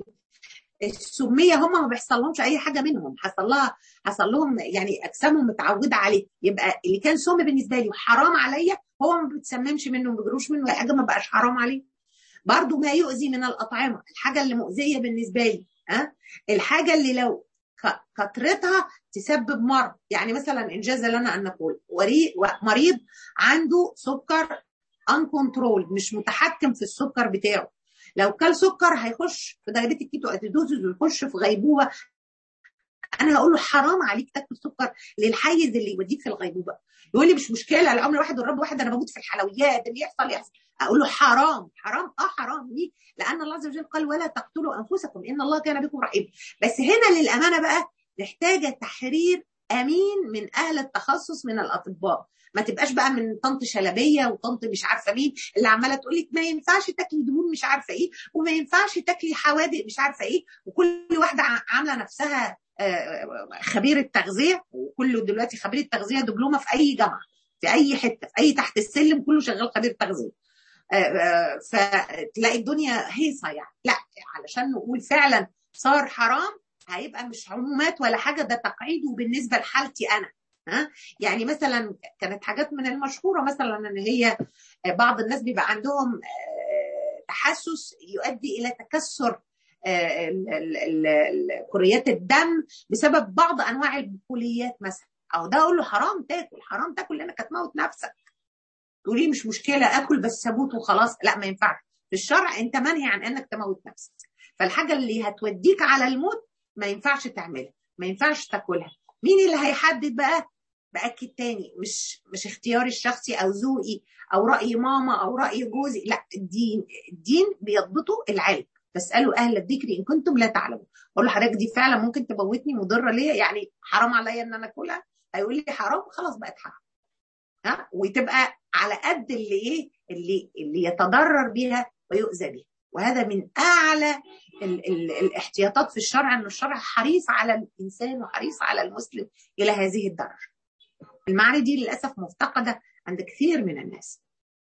Speaker 1: السميه هم ما بيحصل لهمش اي حاجه منهم حصل لها حصل لهم يعني اجسامهم متعوده عليه يبقى اللي كان سم بالنسبه لي وحرام عليا هو ما بيتسممش منه ما بيجروش منه اي حاجه ما بقاش حرام عليه برضو ما يؤذي من الاطعمه الحاجه اللي مؤذيه بالنسبه لي ها الحاجه اللي لو كثرتها تسبب مرض يعني مثلا انجاز لنا ان نقول مريض عنده سكر ان كنترول مش متحكم في السكر بتاعه لو كل سكر هيخش في دايره الكيتو اتيدوزز ويخش في غيبوبه انا هقول له حرام عليك تاكل سكر للحيز اللي يوديك في الغيبوبه يقول لي مش مشكله العمر واحد والرب واحد انا بموت في الحلويات اللي يحصل يحصل اقول له حرام حرام اه حرام ليه؟ لان الله عز وجل قال ولا تقتلوا انفسكم ان الله كان بكم رحيم بس هنا للامانه بقى محتاجه تحرير امين من اهل التخصص من الاطباء ما تبقاش بقى من طنط شلبيه وطنط مش عارفه مين اللي عماله تقول لك ما ينفعش تاكلي دهون مش عارفه ايه وما ينفعش تاكلي حوادق مش عارفه ايه وكل واحده عامله نفسها خبير التغذيه وكله دلوقتي خبير التغذيه دبلومه في اي جامعه في اي حته في اي تحت السلم كله شغال خبير تغذيه فتلاقي الدنيا هيصه يعني لا علشان نقول فعلا صار حرام هيبقى مش عمومات ولا حاجه ده تقعيد وبالنسبه لحالتي انا ها يعني مثلا كانت حاجات من المشهوره مثلا ان هي بعض الناس بيبقى عندهم تحسس يؤدي الى تكسر كريات الدم بسبب بعض انواع البقوليات مثلا او ده اقول له حرام تاكل حرام تاكل لانك هتموت نفسك تقولي مش مشكله اكل بس اموت وخلاص لا ما ينفعش في الشرع انت منهي عن انك تموت نفسك فالحاجه اللي هتوديك على الموت ما ينفعش تعملها ما ينفعش تاكلها مين اللي هيحدد بقى باكد تاني مش مش اختياري الشخصي او ذوقي او راي ماما او راي جوزي لا الدين الدين بيضبطه العلم فاسالوا اهل الذكر ان كنتم لا تعلمون اقول له حضرتك دي فعلا ممكن تموتني مضره ليا يعني حرام عليا ان انا اكلها هيقول لي حرام خلاص بقت حرام ها وتبقى على قد اللي ايه اللي اللي يتضرر بها ويؤذى بها وهذا من اعلى ال ال الاحتياطات في الشرع ان الشرع حريص على الانسان وحريص على المسلم الى هذه الدرجه المعاني دي للاسف مفتقده عند كثير من الناس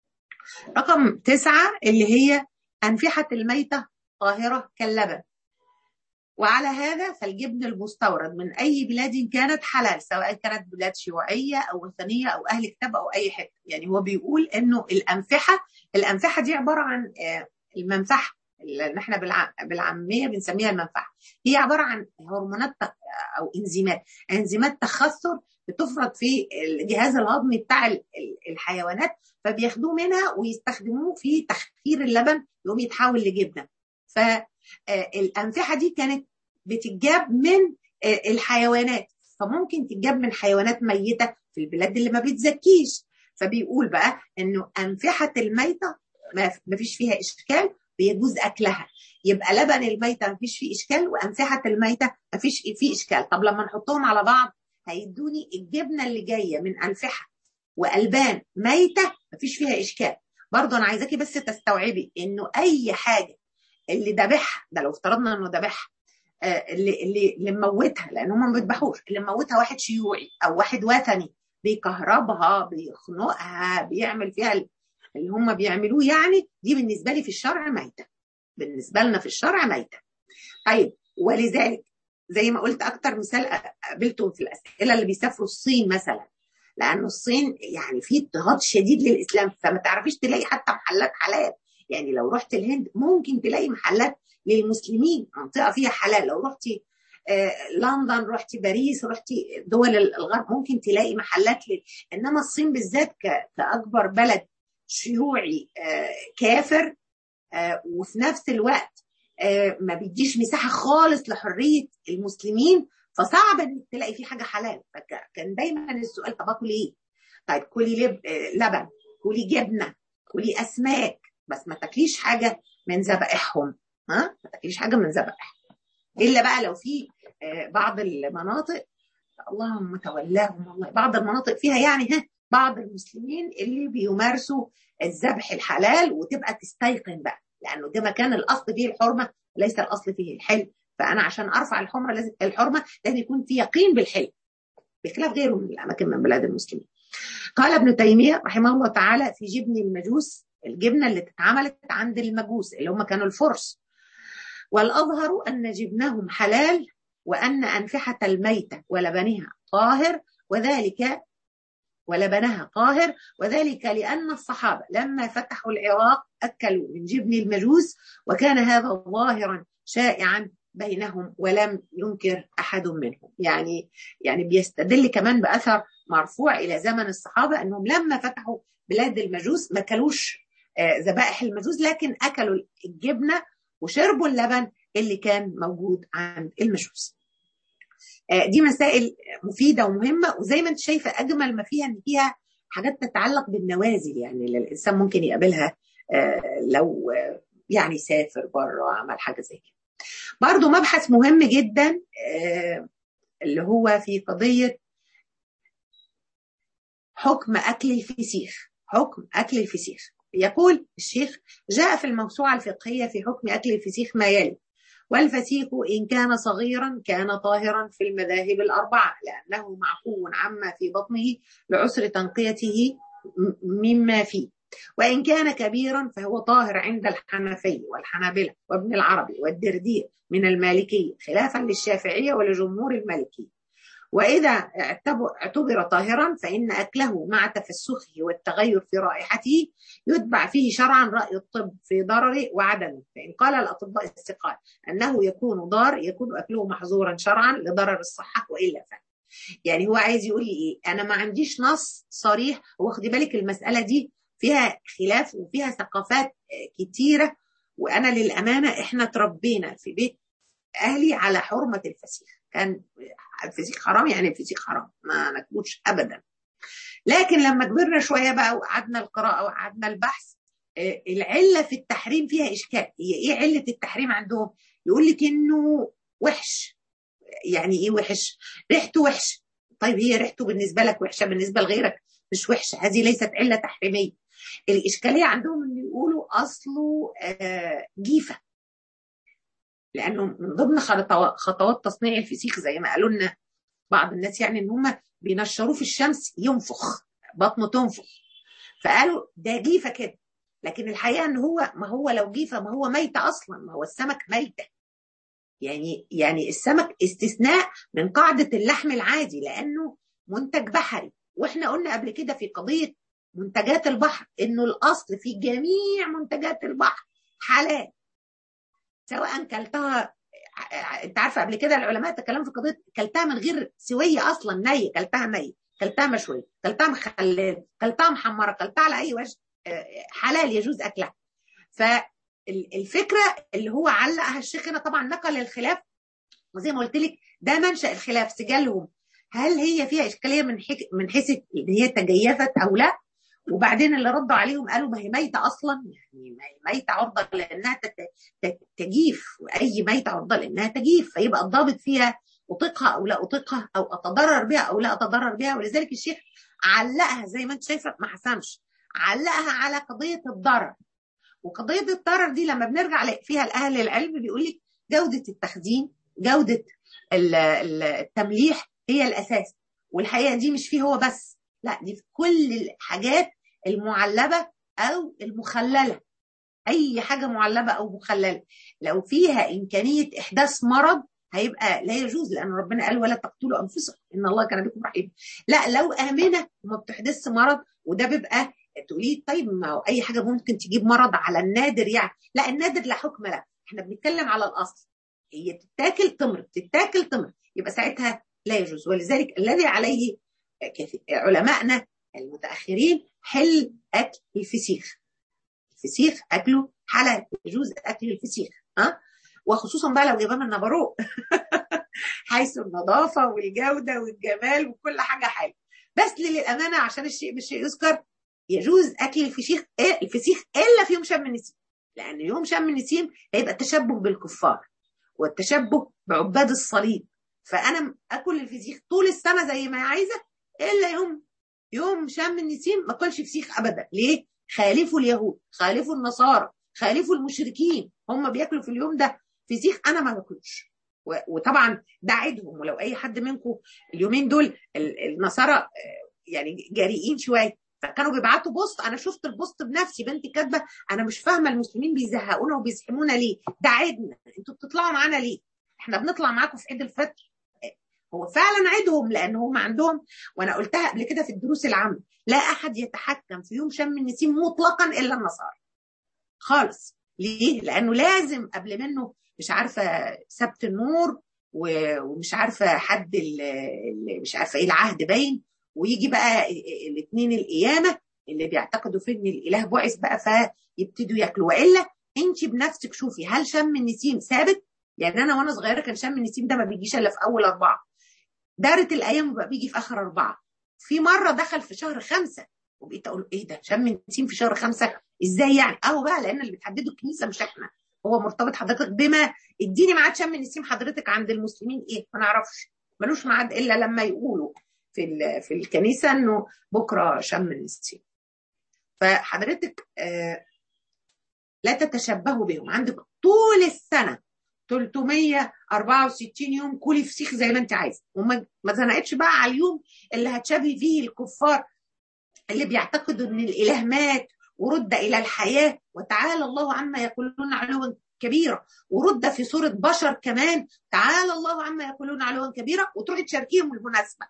Speaker 1: رقم تسعة اللي هي أنفحة الميتة طاهرة كاللبن وعلى هذا فالجبن المستورد من أي بلاد كانت حلال سواء كانت بلاد شيوعية أو وثنية أو أهل كتاب أو أي حتة يعني هو بيقول إنه الأنفحة الأنفحة دي عبارة عن المنفحة اللي احنا بالعاميه بنسميها المنفعه هي عباره عن هرمونات او انزيمات انزيمات تخثر بتفرط في الجهاز الهضمي بتاع الحيوانات فبياخدوه منها ويستخدموه في تخثير اللبن يقوم يتحول لجبنه فالانفحه دي كانت بتتجاب من الحيوانات فممكن تتجاب من حيوانات ميته في البلاد اللي ما بتزكيش فبيقول بقى انه انفحه الميته ما فيش فيها اشكال بيجوز اكلها يبقى لبن الميته ما فيش فيه اشكال وانفحه الميته ما فيش فيه اشكال طب لما نحطهم على بعض هيدوني الجبنه اللي جايه من انفحه والبان ميته ما فيش فيها اشكال برضه انا عايزاكي بس تستوعبي انه اي حاجه اللي ذبحها ده لو افترضنا انه ذبحها اللي اللي اللي مموتها لان هم ما بيذبحوش اللي مموتها واحد شيوعي او واحد وثني بيكهربها بيخنقها بيعمل فيها اللي هم بيعملوه يعني دي بالنسبه لي في الشرع ميته بالنسبه لنا في الشرع ميته طيب ولذلك زي ما قلت اكتر مثال قابلته في الاسئله اللي بيسافروا الصين مثلا لانه الصين يعني في اضطهاد شديد للاسلام فما تعرفيش تلاقي حتى محلات حلال يعني لو رحت الهند ممكن تلاقي محلات للمسلمين منطقه فيها حلال لو رحتي آه لندن رحتي باريس رحتي دول الغرب ممكن تلاقي محلات لل... انما الصين بالذات ك... كاكبر بلد شيوعي آه كافر آه وفي نفس الوقت ما بيديش مساحه خالص لحريه المسلمين فصعب انك تلاقي فيه حاجه حلال فكان دايما السؤال طب اكل ايه؟ طيب كلي لب... لبن كلي جبنه كلي اسماك بس ما تاكليش حاجه من ذبائحهم ها ما تاكليش حاجه من ذبائحهم الا بقى لو في بعض المناطق اللهم تولاهم الله بعض المناطق فيها يعني ها بعض المسلمين اللي بيمارسوا الذبح الحلال وتبقى تستيقن بقى لانه ده مكان الاصل فيه الحرمه ليس الاصل فيه الحل فانا عشان ارفع الحرمه لازم الحرمه لازم يكون في يقين بالحل بخلاف غيره من الاماكن من بلاد المسلمين قال ابن تيميه رحمه الله تعالى في جبن المجوس الجبنه اللي اتعملت عند المجوس اللي هم كانوا الفرس والاظهر ان جبنهم حلال وان انفحه الميته ولبنها طاهر وذلك ولبنها طاهر وذلك لأن الصحابة لما فتحوا العراق أكلوا من جبن المجوس وكان هذا ظاهرا شائعا بينهم ولم ينكر أحد منهم يعني يعني بيستدل كمان بأثر مرفوع إلى زمن الصحابة أنهم لما فتحوا بلاد المجوس ما كلوش ذبائح المجوس لكن أكلوا الجبنة وشربوا اللبن اللي كان موجود عند المجوس دي مسائل مفيده ومهمه وزي ما انت شايفه اجمل ما فيها ان فيها حاجات تتعلق بالنوازل يعني اللي الانسان ممكن يقابلها لو يعني سافر بره عمل حاجه زي كده. برضه مبحث مهم جدا اللي هو في قضيه حكم اكل الفسيخ حكم اكل الفسيخ يقول الشيخ جاء في الموسوعه الفقهيه في حكم اكل الفسيخ ما يلي والفسيخ إن كان صغيرا كان طاهرا في المذاهب الأربعة لأنه معفو عما في بطنه لعسر تنقيته مما فيه وإن كان كبيرا فهو طاهر عند الحنفي والحنابلة وابن العربي والدردير من المالكية خلافا للشافعية ولجمهور المالكية وإذا اعتبر طاهرا فإن أكله مع تفسخه والتغير في رائحته يتبع فيه شرعا رأي الطب في ضرره وعدمه فإن قال الأطباء الثقات أنه يكون ضار يكون أكله محظورا شرعا لضرر الصحة وإلا فعل يعني هو عايز يقول لي إيه أنا ما عنديش نص صريح واخدي بالك المسألة دي فيها خلاف وفيها ثقافات كتيرة وأنا للأمانة إحنا تربينا في بيت أهلي على حرمة الفسيخ كان الفسيخ حرام يعني الفسيخ حرام ما نكبوش ابدا لكن لما كبرنا شويه بقى وقعدنا القراءه وقعدنا البحث العله في التحريم فيها اشكال هي ايه عله التحريم عندهم يقول لك انه وحش يعني ايه وحش ريحته وحش طيب هي ريحته بالنسبه لك وحشه بالنسبه لغيرك مش وحشه هذه ليست عله تحريميه الاشكاليه عندهم ان يقولوا اصله جيفه لانه من ضمن خطوات تصنيع الفسيخ زي ما قالوا لنا بعض الناس يعني ان هم بينشروه في الشمس ينفخ بطنه تنفخ فقالوا ده جيفه كده لكن الحقيقه ان هو ما هو لو جيفه ما هو ميته اصلا ما هو السمك ميته يعني يعني السمك استثناء من قاعده اللحم العادي لانه منتج بحري واحنا قلنا قبل كده في قضيه منتجات البحر انه الاصل في جميع منتجات البحر حلال سواء كلتها انت عارفه قبل كده العلماء تكلموا في قضيه كلتها من غير سويه اصلا ني كلتها ني كلتها مشويه كلتها مخلل كلتها محمره كلتها على اي وجه حلال يجوز اكلها فالفكره اللي هو علقها الشيخ هنا طبعا نقل الخلاف وزي ما قلت لك ده منشا الخلاف سجالهم هل هي فيها اشكاليه من حك... من حيث ان هي تجيفت او لا وبعدين اللي ردوا عليهم قالوا ما هي ميتة أصلا يعني ما هي ميتة عرضة لأنها تجيف وأي ميتة عرضة لأنها تجيف فيبقى الضابط فيها أطيقها أو لا أطيقها أو أتضرر بها أو لا أتضرر بها ولذلك الشيخ علقها زي ما أنت شايفة ما حسمش علقها على قضية الضرر وقضية الضرر دي لما بنرجع فيها لأهل العلم بيقول لك جودة التخزين جودة التمليح هي الأساس والحقيقة دي مش فيه هو بس لا دي في كل الحاجات المعلبة أو المخللة أي حاجة معلبة أو مخللة لو فيها إمكانية إحداث مرض هيبقى لا يجوز لأن ربنا قال ولا تقتلوا أنفسكم إن الله كان بكم رحيم لا لو آمنة وما بتحدثش مرض وده بيبقى تقولي طيب ما هو أي حاجة ممكن تجيب مرض على النادر يعني لا النادر لا حكم له احنا بنتكلم على الأصل هي بتتاكل تمر بتتاكل تمر يبقى ساعتها لا يجوز ولذلك الذي عليه علمائنا المتاخرين حل اكل الفسيخ الفسيخ اكله حلال يجوز اكل الفسيخ ها وخصوصا بقى لو جابها من نبروق حيث النظافه والجوده والجمال وكل حاجه حلوه بس للامانه عشان الشيء بالشيء يذكر يجوز اكل الفسيخ إيه الفسيخ الا في يوم شم النسيم لان يوم شم النسيم هيبقى التشبه بالكفار والتشبه بعباد الصليب فانا اكل الفسيخ طول السنه زي ما عايزه الا يوم يوم شم النسيم ما اكلش فسيخ ابدا ليه خالفوا اليهود خالفوا النصارى خالفوا المشركين هم بياكلوا في اليوم ده فسيخ انا ما باكلوش وطبعا ده عيدهم ولو اي حد منكم اليومين دول النصارى يعني جريئين شويه فكانوا بيبعتوا بوست انا شفت البوست بنفسي بنتي كاتبه انا مش فاهمه المسلمين بيزهقونا وبيزحمونا ليه ده عيدنا انتوا بتطلعوا معانا ليه احنا بنطلع معاكم في عيد الفطر هو فعلا عيدهم لان هم عندهم وانا قلتها قبل كده في الدروس العامه لا احد يتحكم في يوم شم النسيم مطلقا الا النصارى خالص ليه؟ لانه لازم قبل منه مش عارفه سبت النور ومش عارفه حد اللي مش عارفه ايه العهد باين ويجي بقى الاثنين القيامه اللي بيعتقدوا في ان الاله بعث بقى فيبتدوا ياكلوا والا انت بنفسك شوفي هل شم النسيم ثابت؟ يعني انا وانا صغيره كان شم النسيم ده ما بيجيش الا في اول اربعه. دارت الايام وبقى بيجي في اخر اربعه. في مره دخل في شهر خمسه وبقيت اقول ايه ده شم النسيم في شهر خمسه ازاي يعني؟ اهو بقى لان اللي بتحدده الكنيسه مش احنا هو مرتبط حضرتك بما اديني ميعاد شم النسيم حضرتك عند المسلمين ايه؟ ما نعرفش ملوش ميعاد الا لما يقولوا في في الكنيسه انه بكره شم النسيم. فحضرتك آه لا تتشبهوا بهم عندك طول السنه 364 يوم كلي فسيخ زي ما انت عايزه وما ما زنقتش بقى على اليوم اللي هتشبهي فيه الكفار اللي بيعتقدوا ان الاله مات ورد الى الحياه وتعالى الله عما يقولون علوا كبيرا ورد في صوره بشر كمان تعالى الله عما يقولون علوا كبيرا وتروحي تشاركيهم المناسبه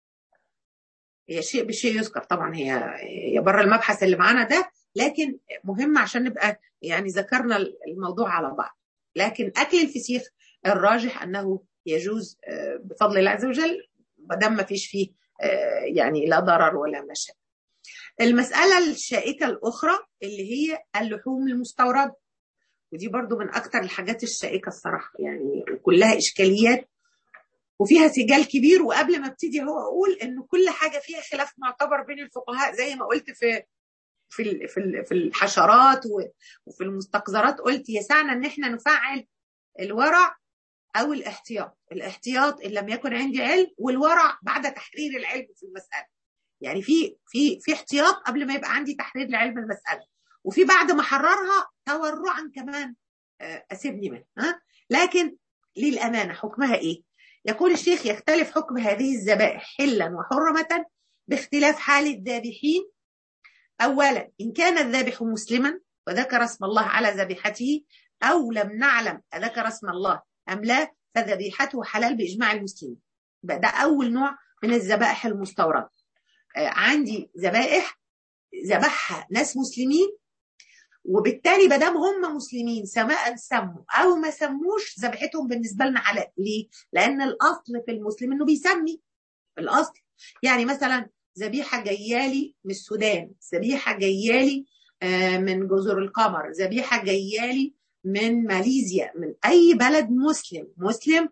Speaker 1: هي شيء بشيء يذكر طبعا هي هي بره المبحث اللي معانا ده لكن مهم عشان نبقى يعني ذكرنا الموضوع على بعض لكن اكل الفسيخ الراجح انه يجوز بفضل الله عز وجل ما دام ما فيش فيه يعني لا ضرر ولا مشاكل. المساله الشائكه الاخرى اللي هي اللحوم المستورده ودي برضو من اكتر الحاجات الشائكه الصراحه يعني وكلها اشكاليات وفيها سجال كبير وقبل ما ابتدي هو اقول ان كل حاجه فيها خلاف معتبر بين الفقهاء زي ما قلت في في في في الحشرات وفي المستقذرات قلت يسعنا ان احنا نفعل الورع او الاحتياط الاحتياط ان لم يكن عندي علم والورع بعد تحرير العلم في المساله يعني في في في احتياط قبل ما يبقى عندي تحرير لعلم المساله وفي بعد ما احررها تورعا كمان اسيبني منها ها لكن للامانه حكمها ايه يقول الشيخ يختلف حكم هذه الذبائح حلا وحرمه باختلاف حال الذابحين أولا إن كان الذابح مسلما وذكر اسم الله على ذبيحته أو لم نعلم أذكر اسم الله أم لا فذبيحته حلال بإجماع المسلمين ده أول نوع من الذبائح المستوردة آه عندي ذبائح ذبحها ناس مسلمين وبالتالي ما دام هم مسلمين سواء سموا او ما سموش ذبيحتهم بالنسبه لنا حلال ليه؟ لان الاصل في المسلم انه بيسمي الاصل يعني مثلا ذبيحه جايالي من السودان ذبيحه جايالي من جزر القمر ذبيحه جايالي من ماليزيا من اي بلد مسلم مسلم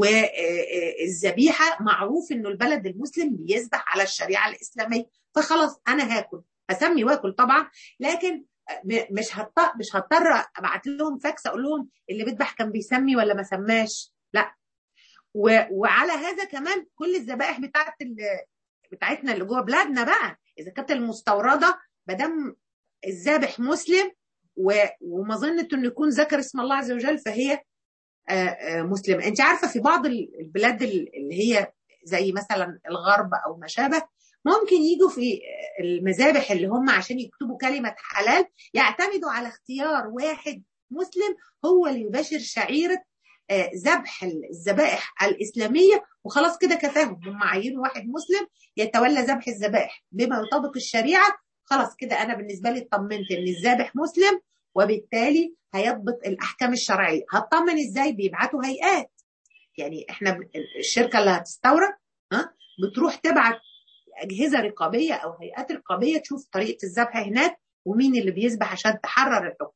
Speaker 1: والذبيحه معروف انه البلد المسلم بيذبح على الشريعه الاسلاميه فخلاص انا هاكل هسمي واكل طبعا لكن مش هضطر مش هضطر ابعت لهم فاكس اقول لهم اللي بيذبح كان بيسمي ولا ما سماش لا وعلى هذا كمان كل الذبائح بتاعت بتاعتنا اللي جوه بلادنا بقى اذا كانت المستورده ما دام الذابح مسلم ومظنه انه يكون ذكر اسم الله عز وجل فهي مسلمه انت عارفه في بعض البلاد اللي هي زي مثلا الغرب او ما شابه ممكن يجوا في المذابح اللي هم عشان يكتبوا كلمه حلال يعتمدوا على اختيار واحد مسلم هو اللي يباشر شعيره ذبح الذبائح الاسلاميه وخلاص كده كفاهم هم عينوا واحد مسلم يتولى ذبح الذبائح بما يطابق الشريعه خلاص كده انا بالنسبه لي اطمنت ان الذابح مسلم وبالتالي هيضبط الاحكام الشرعيه هتطمن ازاي بيبعتوا هيئات يعني احنا الشركه اللي هتستورد ها بتروح تبعت اجهزه رقابيه او هيئات رقابيه تشوف طريقه الذبح هناك ومين اللي بيذبح عشان تحرر الحكم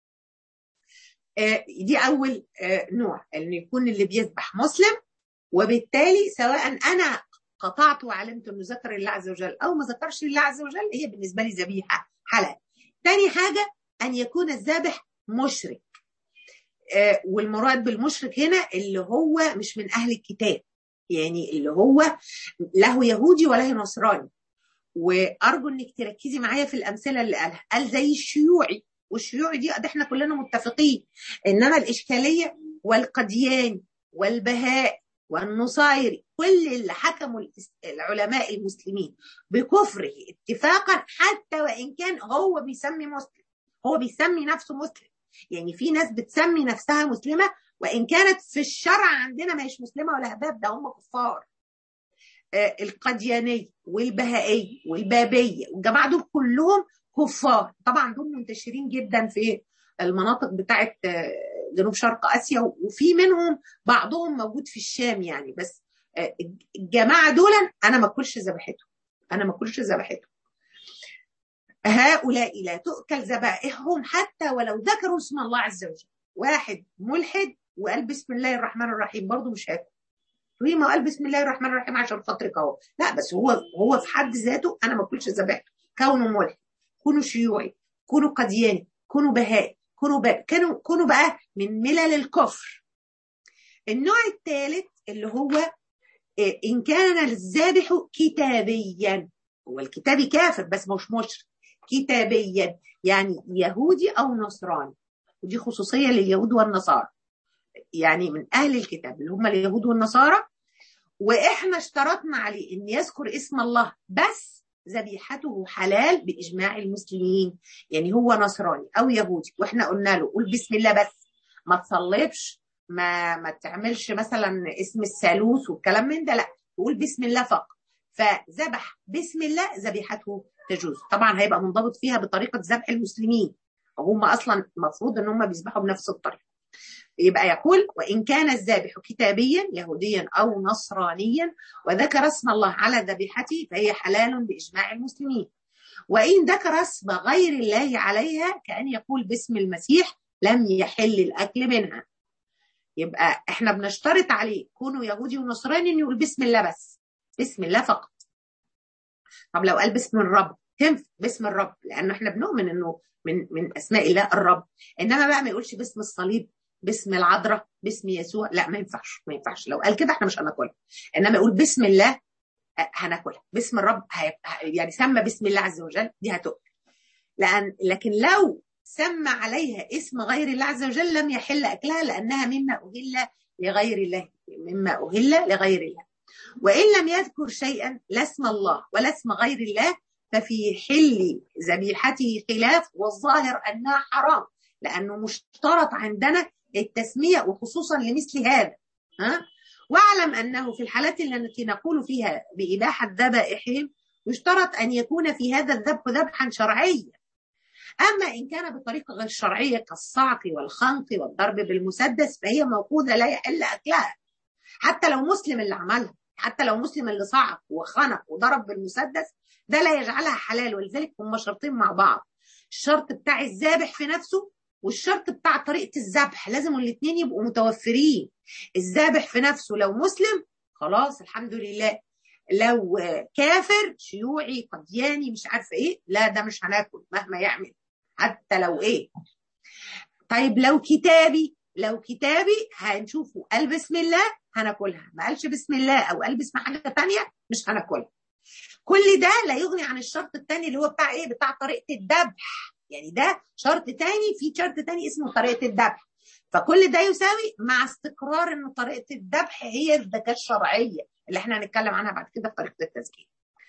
Speaker 1: دي اول نوع ان يكون اللي بيذبح مسلم وبالتالي سواء انا قطعت وعلمت انه ذكر الله عز وجل او ما ذكرش الله عز وجل هي بالنسبه لي ذبيحه حلال. تاني حاجه ان يكون الذابح مشرك. والمراد بالمشرك هنا اللي هو مش من اهل الكتاب يعني اللي هو له يهودي وله نصراني. وارجو انك تركزي معايا في الامثله اللي قالها قال زي الشيوعي والشيوعي دي احنا كلنا متفقين انما الاشكاليه والقديان والبهاء والنصايري كل اللي حكموا العلماء المسلمين بكفره اتفاقا حتى وان كان هو بيسمي مسلم هو بيسمي نفسه مسلم يعني في ناس بتسمي نفسها مسلمه وان كانت في الشرع عندنا ما هيش مسلمه ولا هباب ده هم كفار القدياني والبهائي والبابيه والجماعه دول كلهم كفار طبعا دول منتشرين جدا في المناطق بتاعت جنوب شرق اسيا وفي منهم بعضهم موجود في الشام يعني بس الجماعه دول انا ما اكلش ذبيحتهم انا ما اكلش ذبيحتهم هؤلاء لا تؤكل ذبائحهم حتى ولو ذكروا اسم الله عز وجل واحد ملحد وقال بسم الله الرحمن الرحيم برضه مش هاكل تقولي ما قال بسم الله الرحمن الرحيم عشان خاطرك اهو لا بس هو هو في حد ذاته انا ما اكلش ذبائح كونه ملحد كونوا شيوعي كونوا قدياني كونوا بهائي كونوا بقى كانوا كونوا بقى من ملل الكفر النوع الثالث اللي هو ان كان الذابح كتابيا هو الكتابي كافر بس مش مشرك كتابيا يعني يهودي او نصراني ودي خصوصيه لليهود والنصارى يعني من اهل الكتاب اللي هم اليهود والنصارى واحنا اشترطنا عليه ان يذكر اسم الله بس ذبيحته حلال باجماع المسلمين يعني هو نصراني او يهودي واحنا قلنا له قول بسم الله بس ما تصلبش ما ما تعملش مثلا اسم الثالوث والكلام من ده لا قول بسم الله فقط فذبح بسم الله ذبيحته تجوز طبعا هيبقى منضبط فيها بطريقه ذبح المسلمين وهم اصلا المفروض ان هم بيذبحوا بنفس الطريقه يبقى يقول وإن كان الذابح كتابيا يهوديا أو نصرانيا وذكر اسم الله على ذبيحته فهي حلال بإجماع المسلمين وإن ذكر اسم غير الله عليها كأن يقول باسم المسيح لم يحل الأكل منها يبقى احنا بنشترط عليه كونوا يهودي ونصراني يقول بسم الله بس بسم الله فقط طب لو قال باسم الرب تنفع باسم الرب لأنه احنا بنؤمن انه من من اسماء الله الرب انما بقى ما يقولش باسم الصليب باسم العذراء باسم يسوع لا ما ينفعش ما ينفعش لو قال كده احنا مش هناكلها انما يقول بسم الله هناكلها باسم الرب هي... يعني سمى باسم الله عز وجل دي هتؤكل لان لكن لو سمى عليها اسم غير الله عز وجل لم يحل اكلها لانها مما اهل لغير الله مما اهل لغير الله وان لم يذكر شيئا لا اسم الله ولا اسم غير الله ففي حل ذبيحته خلاف والظاهر انها حرام لانه مشترط عندنا التسميه وخصوصا لمثل هذا ها واعلم انه في الحالات التي نقول فيها باباحه ذبائحهم يشترط ان يكون في هذا الذبح ذبحا شرعيا اما ان كان بطريقه غير شرعيه كالصعق والخنق والضرب بالمسدس فهي موقوذه لا يحل اكلها حتى لو مسلم اللي عملها حتى لو مسلم اللي صعق وخنق وضرب بالمسدس ده لا يجعلها حلال ولذلك هم شرطين مع بعض الشرط بتاع الذابح في نفسه والشرط بتاع طريقه الذبح لازم الاثنين يبقوا متوفرين الذابح في نفسه لو مسلم خلاص الحمد لله لو كافر شيوعي قدياني مش عارفه ايه لا ده مش هناكل مهما يعمل حتى لو ايه طيب لو كتابي لو كتابي هنشوفه قال بسم الله هناكلها ما قالش بسم الله او قال بسم حاجه ثانيه مش هناكلها كل ده لا يغني عن الشرط الثاني اللي هو بتاع ايه بتاع طريقه الذبح يعني ده شرط تاني في شرط تاني اسمه طريقه الذبح فكل ده يساوي مع استقرار ان طريقه الذبح هي الذكاء الشرعيه اللي احنا هنتكلم عنها بعد كده في طريقه التسجيل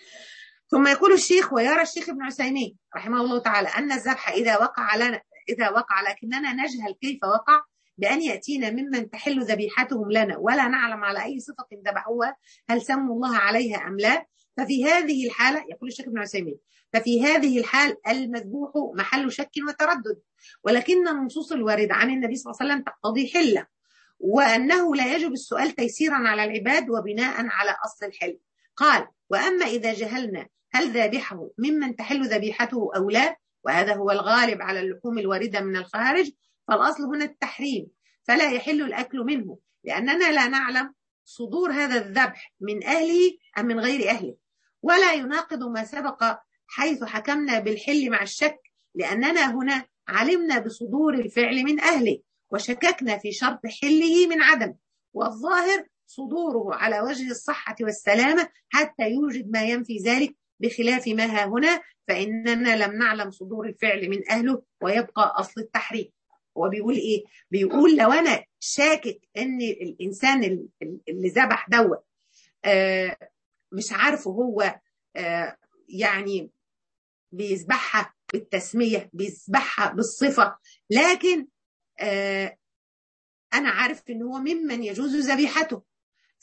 Speaker 1: ثم يقول الشيخ ويرى الشيخ ابن عثيمين رحمه الله تعالى ان الذبح اذا وقع لنا اذا وقع لكننا نجهل كيف وقع بأن يأتينا ممن تحل ذبيحتهم لنا ولا نعلم على أي صفة ذبحوها هل سموا الله عليها أم لا ففي هذه الحالة يقول الشيخ ابن عثيمين ففي هذه الحال المذبوح محل شك وتردد ولكن النصوص الواردة عن النبي صلى الله عليه وسلم تقتضي حلة وأنه لا يجب السؤال تيسيرا على العباد وبناء على أصل الحل قال وأما إذا جهلنا هل ذابحه ممن تحل ذبيحته أو لا وهذا هو الغالب على اللحوم الواردة من الخارج فالأصل هنا التحريم فلا يحل الأكل منه لأننا لا نعلم صدور هذا الذبح من أهله أم من غير أهله ولا يناقض ما سبق حيث حكمنا بالحل مع الشك لأننا هنا علمنا بصدور الفعل من أهله وشككنا في شرط حله من عدم والظاهر صدوره على وجه الصحة والسلامة حتى يوجد ما ينفي ذلك بخلاف ما ها هنا فإننا لم نعلم صدور الفعل من أهله ويبقى أصل التحريم هو بيقول ايه بيقول لو انا شاكك ان الانسان اللي ذبح دوت آه مش عارفه هو آه يعني بيذبحها بالتسميه بيذبحها بالصفه لكن آه انا عارف ان هو ممن يجوز ذبيحته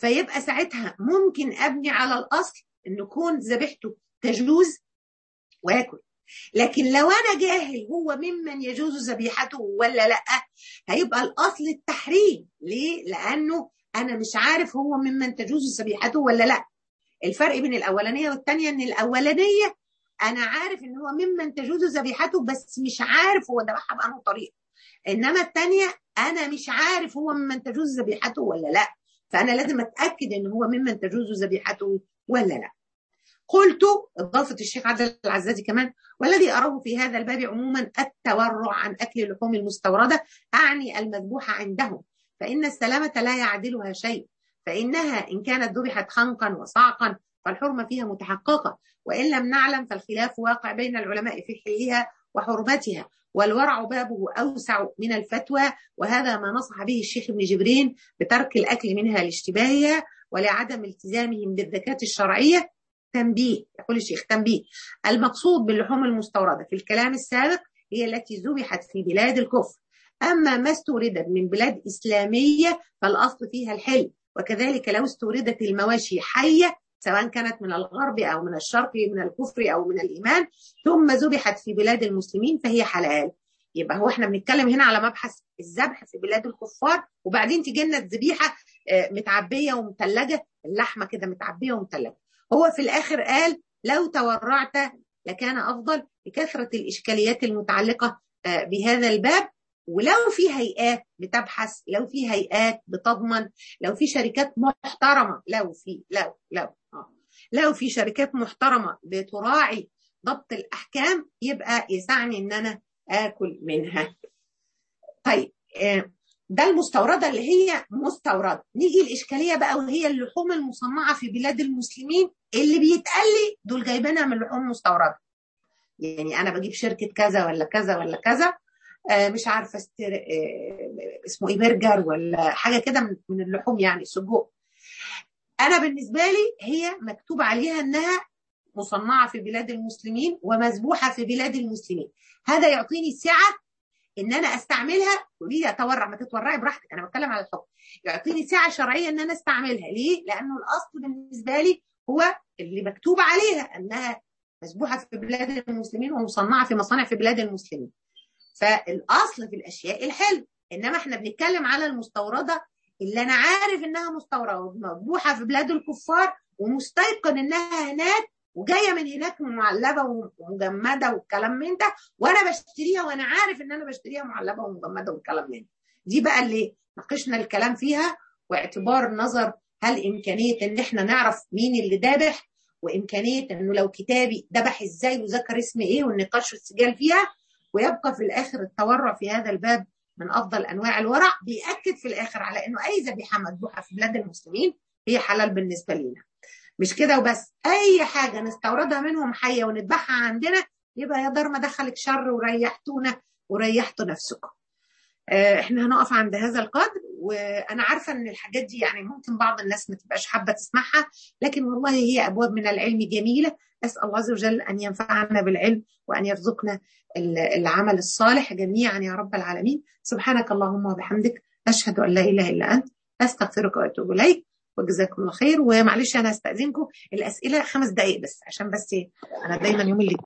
Speaker 1: فيبقى ساعتها ممكن ابني على الاصل ان يكون ذبيحته تجوز واكل لكن لو انا جاهل هو ممن يجوز ذبيحته ولا لا هيبقى الاصل التحريم ليه لانه انا مش عارف هو ممن تجوز ذبيحته ولا لا الفرق بين الاولانيه والثانيه ان الاولانيه انا عارف ان هو ممن تجوز ذبيحته بس مش عارف هو ذبحها بانه طريقه انما الثانيه انا مش عارف هو ممن تجوز ذبيحته ولا لا فانا لازم اتاكد ان هو ممن تجوز ذبيحته ولا لا قلت اضافه الشيخ عبد العزازي كمان والذي اراه في هذا الباب عموما التورع عن اكل اللحوم المستورده اعني المذبوحه عندهم فان السلامه لا يعدلها شيء فانها ان كانت ذبحت خنقا وصعقا فالحرمه فيها متحققه وان لم نعلم فالخلاف واقع بين العلماء في حلها وحرمتها والورع بابه اوسع من الفتوى وهذا ما نصح به الشيخ ابن جبرين بترك الاكل منها لاشتباهها ولعدم التزامهم بالذكاه الشرعيه تنبيه يقول الشيخ تنبيه المقصود باللحوم المستورده في الكلام السابق هي التي ذبحت في بلاد الكفر اما ما استوردت من بلاد اسلاميه فالاصل فيها الحل وكذلك لو استوردت المواشي حيه سواء كانت من الغرب او من الشرق من الكفر او من الايمان ثم ذبحت في بلاد المسلمين فهي حلال يبقى هو احنا بنتكلم هنا على مبحث الذبح في بلاد الكفار وبعدين تيجي لنا الذبيحه متعبيه ومثلجه اللحمه كده متعبيه ومثلجه هو في الاخر قال لو تورعت لكان افضل لكثره الاشكاليات المتعلقه بهذا الباب ولو في هيئات بتبحث لو في هيئات بتضمن لو في شركات محترمه لو في لو لو آه. لو في شركات محترمه بتراعي ضبط الاحكام يبقى يسعني ان انا اكل منها. طيب ده المستورده اللي هي مستورده، نيجي الاشكاليه بقى وهي اللحوم المصنعه في بلاد المسلمين اللي بيتقال لي دول جايبينها من لحوم مستورده. يعني انا بجيب شركه كذا ولا كذا ولا كذا مش عارفه استر... اسمه ايه برجر ولا حاجه كده من اللحوم يعني سجق انا بالنسبه لي هي مكتوب عليها انها مصنعه في بلاد المسلمين ومذبوحه في بلاد المسلمين هذا يعطيني سعه ان انا استعملها تقولي لي اتورع ما تتورعي براحتك انا بتكلم على الحكم يعطيني سعه شرعيه ان انا استعملها ليه لانه الاصل بالنسبه لي هو اللي مكتوب عليها انها مذبوحه في بلاد المسلمين ومصنعه في مصانع في بلاد المسلمين فالاصل في الاشياء الحلو انما احنا بنتكلم على المستورده اللي انا عارف انها مستورده ومذبوحه في بلاد الكفار ومستيقن انها هناك وجايه من هناك معلبه ومجمده والكلام من ده وانا بشتريها وانا عارف ان انا بشتريها معلبه ومجمده والكلام من ده دي بقى اللي ناقشنا الكلام فيها واعتبار نظر هل امكانيه ان احنا نعرف مين اللي ذابح وامكانيه انه لو كتابي ذبح ازاي وذكر اسم ايه والنقاش والسجال فيها ويبقى في الاخر التورع في هذا الباب من افضل انواع الورع بياكد في الاخر على انه اي ذبيحه مذبوحه في بلاد المسلمين هي حلال بالنسبه لنا مش كده وبس اي حاجه نستوردها منهم حيه ونذبحها عندنا يبقى يا دار ما دخلك شر وريحتونا وريحتوا نفسكم احنا هنقف عند هذا القدر وانا عارفه ان الحاجات دي يعني ممكن بعض الناس ما تبقاش حابه تسمعها لكن والله هي ابواب من العلم جميله اسال الله عز وجل ان ينفعنا بالعلم وان يرزقنا العمل الصالح جميعا يا رب العالمين سبحانك اللهم وبحمدك اشهد ان لا اله الا انت استغفرك واتوب اليك وجزاكم الله خير ومعلش انا هستاذنكم الاسئله خمس دقائق بس عشان بس انا دايما يوم اللي